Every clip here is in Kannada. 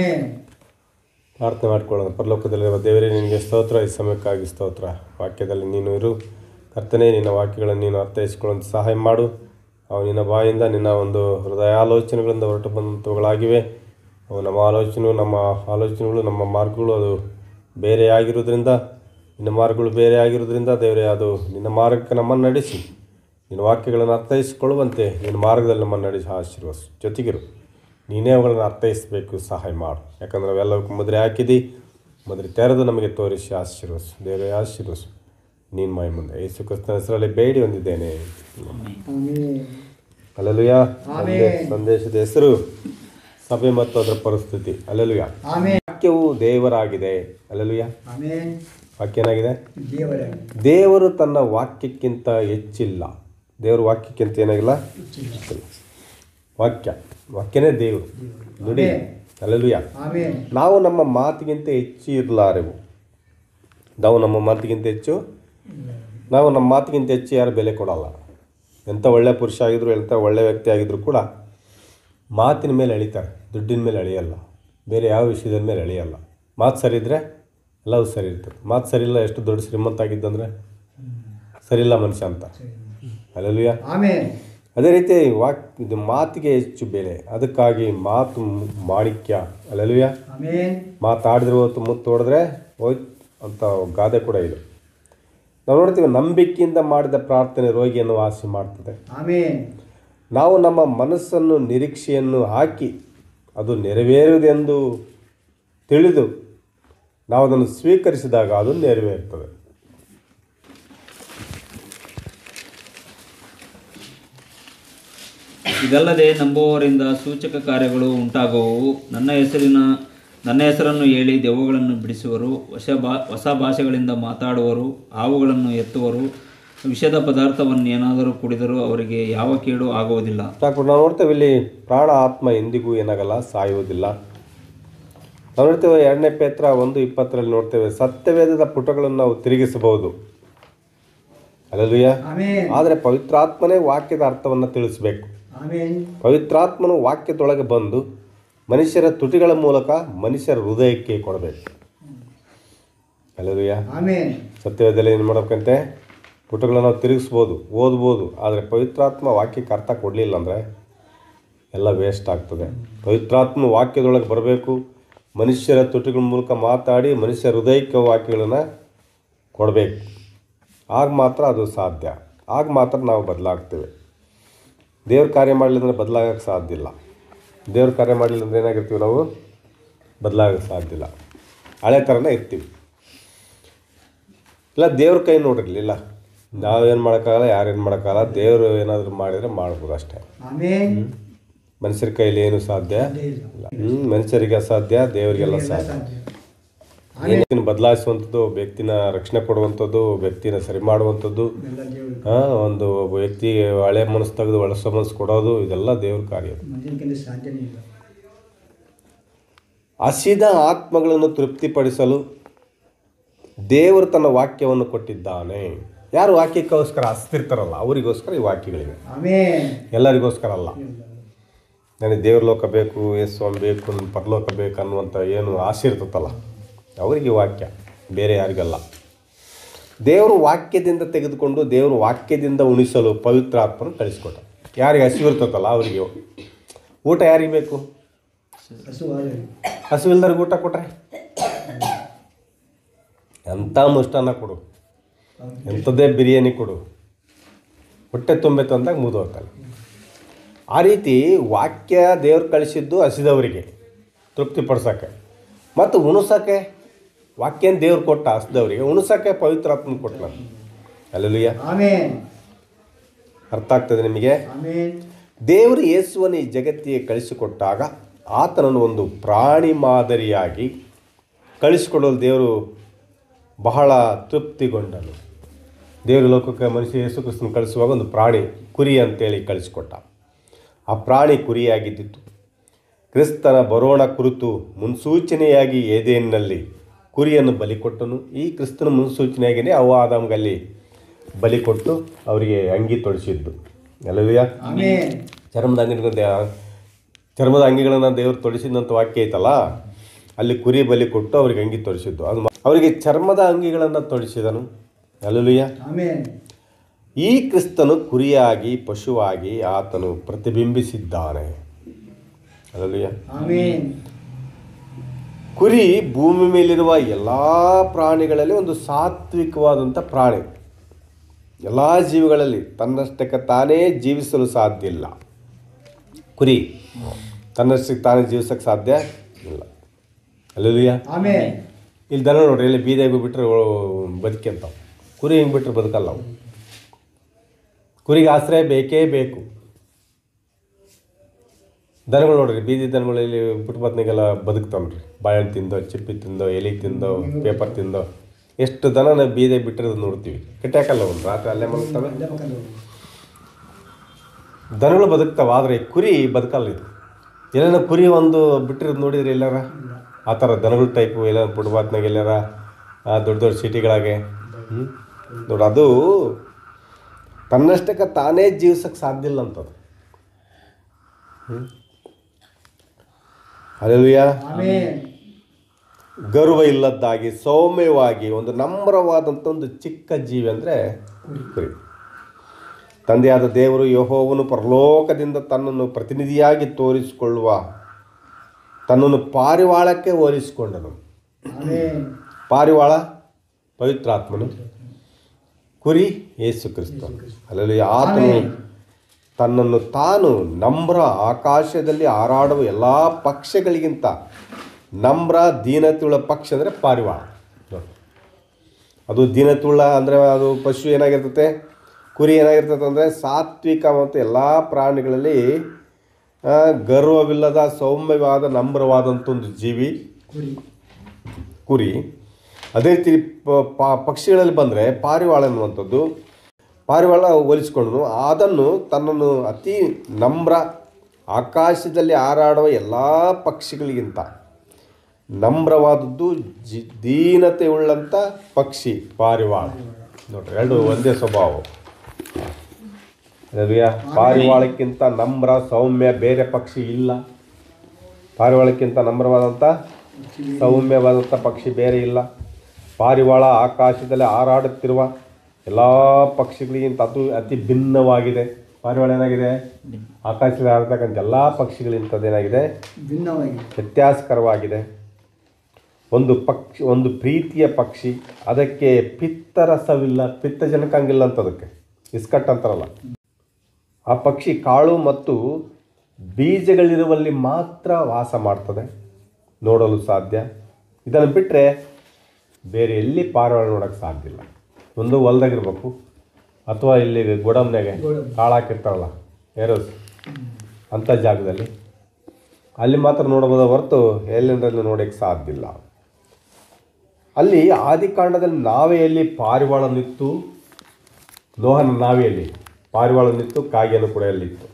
ಆಮೇನ್ ಪ್ರಾರ್ಥನೆ ಮಾಡಿಕೊಳ್ಳೋಣ ಪರಲೋಕದಲ್ಲಿರುವ ದೇವರೇ ನಿನಗೆ ಸ್ತೋತ್ರ ಈ ಸಮಯಕ್ಕಾಗಿ ಸ್ತೋತ್ರ ವಾಕ್ಯದಲ್ಲಿ ನೀನು ಇರು ಕರ್ತನೆ ನಿನ್ನ ವಾಕ್ಯಗಳನ್ನು ನೀನು ಅರ್ಥೈಸಿಕೊಳ್ಳುವಂಥ ಸಹಾಯ ಮಾಡು ಅವು ನಿನ್ನ ಬಾಯಿಂದ ನಿನ್ನ ಒಂದು ಹೃದಯ ಆಲೋಚನೆಗಳಿಂದ ಹೊರಟು ಬಂದಂಥವುಗಳಾಗಿವೆ ಅವು ನಮ್ಮ ಆಲೋಚನೆ ನಮ್ಮ ಆಲೋಚನೆಗಳು ನಮ್ಮ ಮಾರ್ಗಗಳು ಅದು ಬೇರೆ ಆಗಿರೋದ್ರಿಂದ ನಿನ್ನ ಮಾರ್ಗಗಳು ಬೇರೆ ಆಗಿರೋದ್ರಿಂದ ದೇವರೇ ಅದು ನಿನ್ನ ಮಾರ್ಗಕ್ಕೆ ನಮ್ಮನ್ನು ನಡೆಸಿ ನಿನ್ನ ವಾಕ್ಯಗಳನ್ನು ಅರ್ಥೈಸಿಕೊಳ್ಳುವಂತೆ ನಿನ್ನ ಮಾರ್ಗದಲ್ಲಿ ನಮ್ಮನ್ನು ನಡೆಸಿ ಆಶೀರ್ವಸ್ ಜೊತೆಗಿರು ನೀನೇ ಅವುಗಳನ್ನು ಅರ್ಥೈಸಬೇಕು ಸಹಾಯ ಮಾಡು ಯಾಕಂದ್ರೆ ನಾವೆಲ್ಲವಕ್ಕೂ ಮುದ್ರೆ ಹಾಕಿದಿ ಮುದ್ರೆ ತೆರೆದು ನಮಗೆ ತೋರಿಸಿ ಆಶೀರ್ವಸು ದೇವರೇ ಆಶೀರ್ವಸು ನೀನು ಮೈ ಮುಂದೆ ಯೇಸು ಕ್ರಿಸ್ತನ ಹೆಸರಲ್ಲಿ ಬೇಡಿ ಹೊಂದಿದ್ದೇನೆ ಆಮೇನ್ ಅಲ್ಲಲುಯ ಆಮೆನ್. ಸಂದೇಶದ ಹೆಸರು ಸಭೆ ಮತ್ತು ಅದರ ಪರಿಸ್ಥಿತಿ ಅಲ್ಲಲುಯ ಆಮೇನ್ ವಾಕ್ಯವು ದೇವರಾಗಿದೆ ಅಲ್ಲಲುಯ ಆಮೇನ್ ವಾಕ್ಯ ಏನಾಗಿದೆ ದೇವರ ದೇವರು ತನ್ನ ವಾಕ್ಯಕ್ಕಿಂತ ಹೆಚ್ಚಿಲ್ಲ ದೇವರ ವಾಕ್ಯಕ್ಕಿಂತ ಏನಾಗಿಲ್ಲ ಹೆಚ್ಚಿಲ್ಲ ವಾಕ್ಯ ವಾಕ್ಯನೇ ದೇವರು ನುಡಿ ಅಲ್ಲಲುಯ ಆಮೇನ್ ನಾವು ನಮ್ಮ ಮಾತಿಗಿಂತ ಹೆಚ್ಚು ಇರಲಾರೆವು ನಾವು ನಮ್ಮ ಮಾತಿಗಿಂತ ಹೆಚ್ಚು ನಾವು ನಮ್ಮ ಮಾತಿಗಿಂತ ಹೆಚ್ಚು ಯಾರು ಬೆಲೆ ಕೊಡಲ್ಲ ಎಂಥ ಒಳ್ಳೆ ಪುರುಷ ಆಗಿದ್ರು ಎಂಥ ಒಳ್ಳೆ ವ್ಯಕ್ತಿ ಆಗಿದ್ರು ಕೂಡ ಮಾತಿನ ಮೇಲೆ ಎಳಿತಾರೆ ದುಡ್ಡಿನ ಮೇಲೆ ಎಳೆಯಲ್ಲ ಬೇರೆ ಯಾವ ವಿಷಯದ ಮೇಲೆ ಎಳೆಯಲ್ಲ ಮಾತು ಸರಿ ಇದ್ದರೆ ಎಲ್ಲವೂ ಸರಿ ಇರ್ತದೆ ಮಾತು ಸರಿ ಇಲ್ಲ ಎಷ್ಟು ದೊಡ್ಡ ಶ್ರೀಮಂತ ಆಗಿದ್ದಂದ್ರೆ ಸರಿ ಇಲ್ಲ ಮನುಷ್ಯ ಅಂತ ಅಲ್ಲಲ್ವಿಯ ಆಮೇನ್ ಅದೇ ರೀತಿ ವಾಕ್ ಇದು ಮಾತಿಗೆ ಹೆಚ್ಚು ಬೆಲೆ ಅದಕ್ಕಾಗಿ ಮಾತು ಮು- ಮಾಣಿಕ್ಯ ಅಲ್ಲಲ್ವಿಯ ಆಮೇನ್ ಮಾತಾಡಿದ್ರೆ ಹೊತ್ತು ಮುತ್ತು ಹೊಡೆದ್ರೆ ಹೋಯ್ತು ಅಂತ ಗಾದೆ ಕೂಡ ಇದೆ ನಾವು ನೋಡ್ತೀವಿ ನಂಬಿಕೆಯಿಂದ ಮಾಡಿದ ಪ್ರಾರ್ಥನೆ ರೋಗಿಯನ್ನು ವಾಸಿ ಮಾಡ್ತದೆ ಆಮೇನ್ ನಾವು ನಮ್ಮ ಮನಸ್ಸನ್ನು ನಿರೀಕ್ಷೆಯನ್ನು ಹಾಕಿ ಅದು ನೆರವೇರುವುದೆಂದು ತಿಳಿದು ನಾವು ಅದನ್ನು ಸ್ವೀಕರಿಸಿದಾಗ ಅದು ನೆರವೇರ್ತದೆ ಇದಲ್ಲದೆ ನಂಬುವವರಿಂದ ಸೂಚಕ ಕಾರ್ಯಗಳು ಉಂಟಾಗುವವು ನನ್ನ ಹೆಸರಿನ ನನ್ನ ಹೆಸರನ್ನು ಹೇಳಿ ದೆವ್ವಗಳನ್ನು ಬಿಡಿಸುವರು ಹೊಸ ಬಾ ಹೊಸ ಭಾಷೆಗಳಿಂದ ಮಾತಾಡುವರು ಹಾವುಗಳನ್ನು ಎತ್ತುವರು ವಿಷದ ಪದಾರ್ಥವನ್ನು ಏನಾದರೂ ಕುಡಿದರೂ ಅವರಿಗೆ ಯಾವ ಕೇಡು ಆಗುವುದಿಲ್ಲ ಡಾಕ್ಟರ್ ನಾವು ನೋಡ್ತೇವೆ ಇಲ್ಲಿ ಪ್ರಾಣ ಆತ್ಮ ಎಂದಿಗೂ ಏನಾಗಲ್ಲ ಸಾಯುವುದಿಲ್ಲ ನಾವು ನೋಡ್ತೇವೆ ಎರಡನೇ ಪೇತ್ರ ಒಂದು ಇಪ್ಪತ್ತರಲ್ಲಿ ನೋಡ್ತೇವೆ ಸತ್ಯವೇದದ ಪುಟಗಳನ್ನು ನಾವು ತಿರುಗಿಸಬಹುದು ಅಲ್ಲಲ್ವಿಯ ಆಮೇನ್ ಆದರೆ ಪವಿತ್ರಾತ್ಮನೇ ವಾಕ್ಯದ ಅರ್ಥವನ್ನು ತಿಳಿಸಬೇಕು ಆಮೇನ್ ಪವಿತ್ರಾತ್ಮನು ವಾಕ್ಯದೊಳಗೆ ಬಂದು ಮನುಷ್ಯರ ತುಟಿಗಳ ಮೂಲಕ ಮನುಷ್ಯರ ಹೃದಯಕ್ಕೆ ಕೊಡಬೇಕು ಅಲ್ಲಲ್ವಿಯ ಆಮೇನ್ ಸತ್ಯವೇದದಲ್ಲಿ ಏನು ಮಾಡ್ಬೇಕಂತೆ ಪುಟಗಳನ್ನು ನಾವು ತಿರುಗಿಸ್ಬೋದು ಓದ್ಬೋದು ಆದರೆ ಪವಿತ್ರಾತ್ಮ ವಾಕ್ಯಕ್ಕೆ ಅರ್ಥ ಕೊಡಲಿಲ್ಲ ಅಂದರೆ ಎಲ್ಲ ವೇಸ್ಟ್ ಆಗ್ತದೆ ಪವಿತ್ರಾತ್ಮ ವಾಕ್ಯದೊಳಗೆ ಬರಬೇಕು ಮನುಷ್ಯರ ತುಟಿಗಳ ಮೂಲಕ ಮಾತಾಡಿ ಮನುಷ್ಯರ ಹೃದಯಕ್ಕೆ ವಾಕ್ಯಗಳನ್ನು ಕೊಡಬೇಕು ಆಗ ಮಾತ್ರ ಅದು ಸಾಧ್ಯ ಆಗ ಮಾತ್ರ ನಾವು ಬದಲಾಗ್ತೇವೆ ದೇವ್ರ ಕಾರ್ಯ ಮಾಡಲಿಲ್ಲ ಅಂದರೆ ಬದಲಾಗಕ್ಕೆ ಸಾಧ್ಯ ಇಲ್ಲ ದೇವ್ರ ಕಾರ್ಯ ಮಾಡಲಿಲ್ಲ ಅಂದರೆ ಏನಾಗಿರ್ತೀವಿ ನಾವು ಬದಲಾಗಕ್ಕೆ ಸಾಧ್ಯ ಇಲ್ಲ ಹಳೆ ಥರನೇ ಇರ್ತೀವಿ ಇಲ್ಲ ದೇವ್ರ ಕೈ ನೋಡಿರಲಿಲ್ಲ ನಾವೇನು ಮಾಡೋಕ್ಕಾಗಲ್ಲ ಯಾರೇನು ಮಾಡೋಕ್ಕಾಗಲ್ಲ ದೇವರು ಏನಾದರೂ ಮಾಡಿದರೆ ಮಾಡ್ಬೋದು ಅಷ್ಟೇ ಆಮೇನ್ ಮನುಷ್ಯರ ಕೈಲಿ ಏನು ಸಾಧ್ಯ ಇಲ್ಲ ಹ್ಞೂ ಮನುಷ್ಯರಿಗೆ ಅಸಾಧ್ಯ ದೇವರಿಗೆಲ್ಲ ಸಾಧ್ಯ ಸಾಧ್ಯ ವ್ಯಕ್ತಿನ ಬದಲಾಯಿಸುವಂಥದ್ದು ವ್ಯಕ್ತಿನ ರಕ್ಷಣೆ ಕೊಡುವಂಥದ್ದು ವ್ಯಕ್ತಿನ ಸರಿ ಮಾಡುವಂಥದ್ದು ಎಲ್ಲ ದೇವರು ಆ, ಒಂದು ಒಬ್ಬ ವ್ಯಕ್ತಿ ಹಳೆ ಮನಸ್ಸು ತೆಗೆದು ಹೊಸ ಮನಸ್ಸು ಕೊಡೋದು ಇದೆಲ್ಲ ದೇವ್ರ ಕಾರ್ಯ ಮನುಷ್ಯನ ಕೈಲಿ ಸಾಧ್ಯನೇ ಇಲ್ಲ ಹಸಿದ ಆತ್ಮಗಳನ್ನು ತೃಪ್ತಿಪಡಿಸಲು ದೇವರು ತನ್ನ ವಾಕ್ಯವನ್ನು ಕೊಟ್ಟಿದ್ದಾನೆ ಯಾರು ವಾಕ್ಯಕ್ಕೋಸ್ಕರ ಹಸ್ತಿರ್ತಾರಲ್ಲ ಅವರಿಗೋಸ್ಕರ ಈ ವಾಕ್ಯಗಳಿವೆ ಆಮೇನ್ ಎಲ್ಲರಿಗೋಸ್ಕರ ಅಲ್ಲ ನನಗೆ ದೇವ್ರ ಲೋಕ ಬೇಕು ಯೇಸ್ವಾಮಿ ಬೇಕು ನನ್ನ ಪರಲೋಕ ಬೇಕು ಅನ್ನುವಂಥ ಏನು ಆಸೆ ಇರ್ತದಲ್ಲ ಅವರಿಗೆ ಈ ವಾಕ್ಯ ಬೇರೆ ಯಾರಿಗಲ್ಲ ದೇವರು ವಾಕ್ಯದಿಂದ ತೆಗೆದುಕೊಂಡು ದೇವರು ವಾಕ್ಯದಿಂದ ಉಣಿಸಲು ಪವಿತ್ರ ಆತ್ಮನ ಕಳಿಸ್ಕೊಟ್ಟ ಯಾರಿಗೆ ಹಸಿವು ಇರ್ತದಲ್ಲ ಅವರಿಗೆ ಊಟ ಯಾರಿಗೆ ಬೇಕು ಹಸುವಾದ ಹಸಿವಿಲ್ದವ್ರಿಗೆ ಊಟ ಕೊಟ್ರೆ ಎಂಥ ಮುಷ್ಟಾನ್ನ ಕೊಡು ಎಂಥದ್ದೇ ಬಿರಿಯಾನಿ ಕೊಡು ಹೊಟ್ಟೆ ತುಂಬೈತು ಅಂದಾಗ ಮುಗಿದೋಗ್ತಲ್ಲ ಆ ರೀತಿ ವಾಕ್ಯ ದೇವ್ರು ಕಳಿಸಿದ್ದು ಹಸಿದವರಿಗೆ ತೃಪ್ತಿಪಡ್ಸೋಕ್ಕೆ ಮತ್ತು ಉಣಸೋಕ್ಕೆ ವಾಕ್ಯನ ದೇವ್ರು ಕೊಟ್ಟ ಹಸಿದವರಿಗೆ ಉಣಸೋಕ್ಕೆ ಪವಿತ್ರಾತ್ಮನ ಕೊಟ್ಟ ಅಲ್ಲಲ್ಲಿಯ ಆಮೇನ್ ಅರ್ಥ ಆಗ್ತದೆ ನಿಮಗೆ ಆಮೇನ್ ದೇವರು ಯೇಸುವನ್ನು ಈ ಜಗತ್ತಿಗೆ ಕಳಿಸಿಕೊಟ್ಟಾಗ ಆತನನ್ನು ಒಂದು ಪ್ರಾಣಿ ಮಾದರಿಯಾಗಿ ಕಳಿಸಿಕೊಡಲು ದೇವರು ಬಹಳ ತೃಪ್ತಿಗೊಂಡನು ದೇವರು ಲೋಕಕ್ಕೆ ಮನುಷ್ಯ ಯೇಸು ಕ್ರಿಸ್ತನ ಕಳಿಸುವಾಗ ಒಂದು ಪ್ರಾಣಿ ಕುರಿ ಅಂತೇಳಿ ಕಳಿಸಿಕೊಟ್ಟ ಆ ಪ್ರಾಣಿ ಕುರಿಯಾಗಿದ್ದಿತ್ತು ಕ್ರಿಸ್ತನ ಬರೋಣ ಕುರಿತು ಮುನ್ಸೂಚನೆಯಾಗಿ ಏದೇನಿನಲ್ಲಿ ಕುರಿಯನ್ನು ಬಲಿ ಕೊಟ್ಟನು ಈ ಕ್ರಿಸ್ತನ ಮುನ್ಸೂಚನೆಯಾಗಿಯೇ ಅವ ಆದಾಮ್ಗಲ್ಲಿ ಬಲಿ ಕೊಟ್ಟು ಅವರಿಗೆ ಅಂಗಿ ತೊಡಿಸಿದ್ದು ಎಲ್ಲವಿಯ ಆಮೇನ್ ಚರ್ಮದ ಅಂಗಿಗಳನ್ನು ಚರ್ಮದ ಅಂಗಿಗಳನ್ನು ದೇವರು ತೊಡಿಸಿದಂಥ ವಾಕ್ಯ ಐತಲ್ಲ ಅಲ್ಲಿ ಕುರಿ ಬಲಿ ಕೊಟ್ಟು ಅವರಿಗೆ ಅಂಗಿ ತೊಡಿಸಿದ್ದು ಅದು ಮ- ಅವರಿಗೆ ಚರ್ಮದ ಅಂಗಿಗಳನ್ನು ತೊಡಿಸಿದನು ಅಲ್ಲೂಯ್ಯ ಆಮೇನ್ ಈ ಕ್ರಿಸ್ತನು ಕುರಿಯಾಗಿ ಪಶುವಾಗಿ ಆತನು ಪ್ರತಿಬಿಂಬಿಸಿದ್ದಾನೆ ಅಲ್ಲೂಯ್ಯ ಆಮೇನ್ ಕುರಿ ಭೂಮಿ ಮೇಲಿರುವ ಎಲ್ಲ ಪ್ರಾಣಿಗಳಲ್ಲಿ ಒಂದು ಸಾತ್ವಿಕವಾದಂಥ ಪ್ರಾಣಿ ಎಲ್ಲ ಜೀವಿಗಳಲ್ಲಿ ತನ್ನಷ್ಟಕ್ಕೆ ತಾನೇ ಜೀವಿಸಲು ಸಾಧ್ಯ ಇಲ್ಲ ಕುರಿ ತನ್ನಷ್ಟಕ್ಕೆ ತಾನೇ ಜೀವಿಸಕ್ಕೆ ಸಾಧ್ಯ ಇಲ್ಲ ಅಲ್ಲೂಯ್ಯ ಆಮೇನ್ ಇಲ್ಲಿ ದನ ನೋಡ್ರಿ ಇಲ್ಲಿ ಬೀದಿಯಾಗಿ ಬಿಟ್ಟರೆ ಬದುಕಂತಾವ ಕುರಿ ಹಿಂಗೆ ಬಿಟ್ಟರೆ ಬದುಕಲ್ಲ ಅವು ಕುರಿಗೆ ಆಶ್ರಯ ಬೇಕೇ ಬೇಕು ದನಗಳು ನೋಡ್ರಿ ಬೀದಿ ದನಗಳು ಇಲ್ಲಿ ಬಿಟ್ಟು ಬತ್ನಿಗೆಲ್ಲ ಬದುಕ್ತಾವ್ರಿ ಬಾಳೆಹಣ್ಣು ತಿಂದೋ ಚಿಪ್ಪಿ ತಿಂದೋ ಎಲೆ ತಿಂದೋ ಪೇಪರ್ ತಿಂದೋ ಎಷ್ಟು ದನ ನಾವು ಬೀದಿ ಬಿಟ್ಟಿರೋದು ನೋಡ್ತೀವಿ ಕೆಟ್ಟಾಕಲ್ಲ ಒಂದು ರಾತ್ರಿ ಅಲ್ಲೇ ಮಲಗ್ತವೆ ಅಲ್ಲೇ ಮಕ್ಕಳು ದನಗಳು ಬದುಕ್ತಾವೆ ಆದರೆ ಕುರಿ ಬದುಕಲ್ಲ ಇದು ಎಲ್ಲಾರ ಕುರಿ ಒಂದು ಬಿಟ್ಟಿರೋದು ನೋಡಿದ್ರಿ ಎಲ್ಲಾರ ಆ ಥರ ದನಗಳ ಟೈಪು ಎಲ್ಲ ಫುಟ್ಬಾತ್ನಾಗ ಎಲ್ಲಾರ ಆ ದೊಡ್ಡ ದೊಡ್ಡ ಸಿಟಿಗಳಾಗೆ ಹ್ಞೂ ನೋಡಿ ಅದು ತನ್ನಷ್ಟಕ್ಕೆ ತಾನೇ ಜೀವಿಸಕ್ಕೆ ಸಾಧ್ಯ ಇಲ್ಲ ಅಂತದು ಹ್ಞೂ ಅಲ್ಲೆಲುಯ್ಯ ಆಮೇನ್ ಗರ್ವ ಇಲ್ಲದ್ದಾಗಿ ಸೌಮ್ಯವಾಗಿ ಒಂದು ನಮ್ರವಾದಂಥ ಒಂದು ಚಿಕ್ಕ ಜೀವಿ ಅಂದರೆ ಕುರಿ ತಂದೆಯಾದ ದೇವರು ಯಹೋವನು ಪರಲೋಕದಿಂದ ತನ್ನನ್ನು ಪ್ರತಿನಿಧಿಯಾಗಿ ತೋರಿಸಿಕೊಳ್ಳುವ ತನ್ನನ್ನು ಪಾರಿವಾಳಕ್ಕೆ ಹೋಲಿಸಿಕೊಂಡನು ಆಮೇನ್ ಪಾರಿವಾಳ ಪವಿತ್ರಾತ್ಮನು ಕುರಿ ಯೇಸು ಕ್ರಿಸ್ತ ಅಲ್ಲಲ್ಲಿ ಆತನು ತನ್ನನ್ನು ತಾನು ನಮ್ರ ಆಕಾಶದಲ್ಲಿ ಹಾರಾಡುವ ಎಲ್ಲ ಪಕ್ಷಗಳಿಗಿಂತ ನಮ್ರ ದೀನತುಳ ಪಕ್ಷ ಅಂದರೆ ಪಾರಿವಾಳ ನೋಡಿ. ಅದು ದೀನತುಳ್ಳ ಅಂದರೆ ಅದು ಪಶು ಏನಾಗಿರ್ತತೆ ಕುರಿ ಏನಾಗಿರ್ತದೆ ಅಂದರೆ ಸಾತ್ವಿಕ ಮತ್ತು ಎಲ್ಲ ಪ್ರಾಣಿಗಳಲ್ಲಿ ಆ, ಗರ್ವವಿಲ್ಲದ ಸೌಮ್ಯವಾದ ನಮ್ರವಾದಂಥ ಒಂದು ಜೀವಿ ಕುರಿ ಕುರಿ ಅದೇ ರೀತಿ ಪ- ಪ- ಪಕ್ಷಿಗಳಲ್ಲಿ ಬಂದರೆ ಪಾರಿವಾಳ ಅನ್ನುವಂಥದ್ದು ಪಾರಿವಾಳ ಹೋಲಿಸಿಕೊಂಡನು ಅದನ್ನು ತನ್ನನ್ನು ಅತಿ ನಮ್ರ ಆಕಾಶದಲ್ಲಿ ಹಾರಾಡುವ ಎಲ್ಲ ಪಕ್ಷಿಗಳಿಗಿಂತ ನಮ್ರವಾದದ್ದು ಜಿ ದೀನತೆ ಉಳ್ಳಂಥ ಪಕ್ಷಿ ಪಾರಿವಾಳ ನೋಡ್ರಿ ಎರಡು ಒಂದೇ ಸ್ವಭಾವ ರವಿಯ ಪಾರಿವಾಳಕ್ಕಿಂತ ನಮ್ರ ಸೌಮ್ಯ ಬೇರೆ ಪಕ್ಷಿ ಇಲ್ಲ ಪಾರಿವಾಳಕ್ಕಿಂತ ನಮ್ರವಾದಂಥ ಸೌಮ್ಯವಾದಂಥ ಪಕ್ಷಿ ಬೇರೆ ಇಲ್ಲ ಪಾರಿವಾಳ ಆಕಾಶದಲ್ಲಿ ಹಾರಾಡುತ್ತಿರುವ ಎಲ್ಲ ಪಕ್ಷಿಗಳಿಗಿಂತ ಅದು ಅತಿ ಭಿನ್ನವಾಗಿದೆ ಪಾರಿವಾಳ ಏನಾಗಿದೆ ಆಕಾಶದಲ್ಲಿ ಹಾರತಕ್ಕಂಥ ಎಲ್ಲ ಪಕ್ಷಿಗಳಿಂತದೇನಾಗಿದೆ ಭಿನ್ನವಾಗಿ ವ್ಯತ್ಯಾಸಕರವಾಗಿದೆ ಒಂದು ಪಕ್ಷಿ ಒಂದು ಪ್ರೀತಿಯ ಪಕ್ಷಿ ಅದಕ್ಕೆ ಪಿತ್ತರಸವಿಲ್ಲ ಪಿತ್ತಜನಕಂಗಿಲ್ಲ ಅಂತ ಅದಕ್ಕೆ ಇಸ್ಕಟ್ ಅಂತಾರಲ್ಲ ಆ ಪಕ್ಷಿ ಕಾಳು ಮತ್ತು ಬೀಜಗಳಿರುವಲ್ಲಿ ಮಾತ್ರ ವಾಸ ಮಾಡ್ತದೆ ನೋಡಲು ಸಾಧ್ಯ ಇದನ್ನು ಬಿಟ್ಟರೆ ಬೇರೆ ಎಲ್ಲಿ ಪಾರಿವಾಳ ನೋಡೋಕ್ಕೆ ಸಾಧ್ಯ ಇಲ್ಲ ಒಂದು ಹೊಲ್ದಾಗಿರ್ಬೇಕು ಅಥವಾ ಇಲ್ಲಿ ಗೋಡಮ್ನಾಗೆ ಕಾಳು ಹಾಕಿರ್ತಾರಲ್ಲ ಏರೋಸ್ ಅಂಥ ಜಾಗದಲ್ಲಿ ಅಲ್ಲಿ ಮಾತ್ರ ನೋಡ್ಬೋದ ಹೊರತು ಎಲ್ಲಿಂದಲೂ ನೋಡೋಕ್ಕೆ ಸಾಧ್ಯ ಇಲ್ಲ ಅಲ್ಲಿ ಆದಿಕಾಂಡದಲ್ಲಿ ನಾವೆಯಲ್ಲಿ ಪಾರಿವಾಳ ನಿತ್ತು ಲೋಹನ ನಾವೆಯಲ್ಲಿ ಪಾರಿವಾಳ ನಿತ್ತು ಕಾಗೆಯನ್ನು ಕೂಡ ಎಲ್ಲಿತ್ತು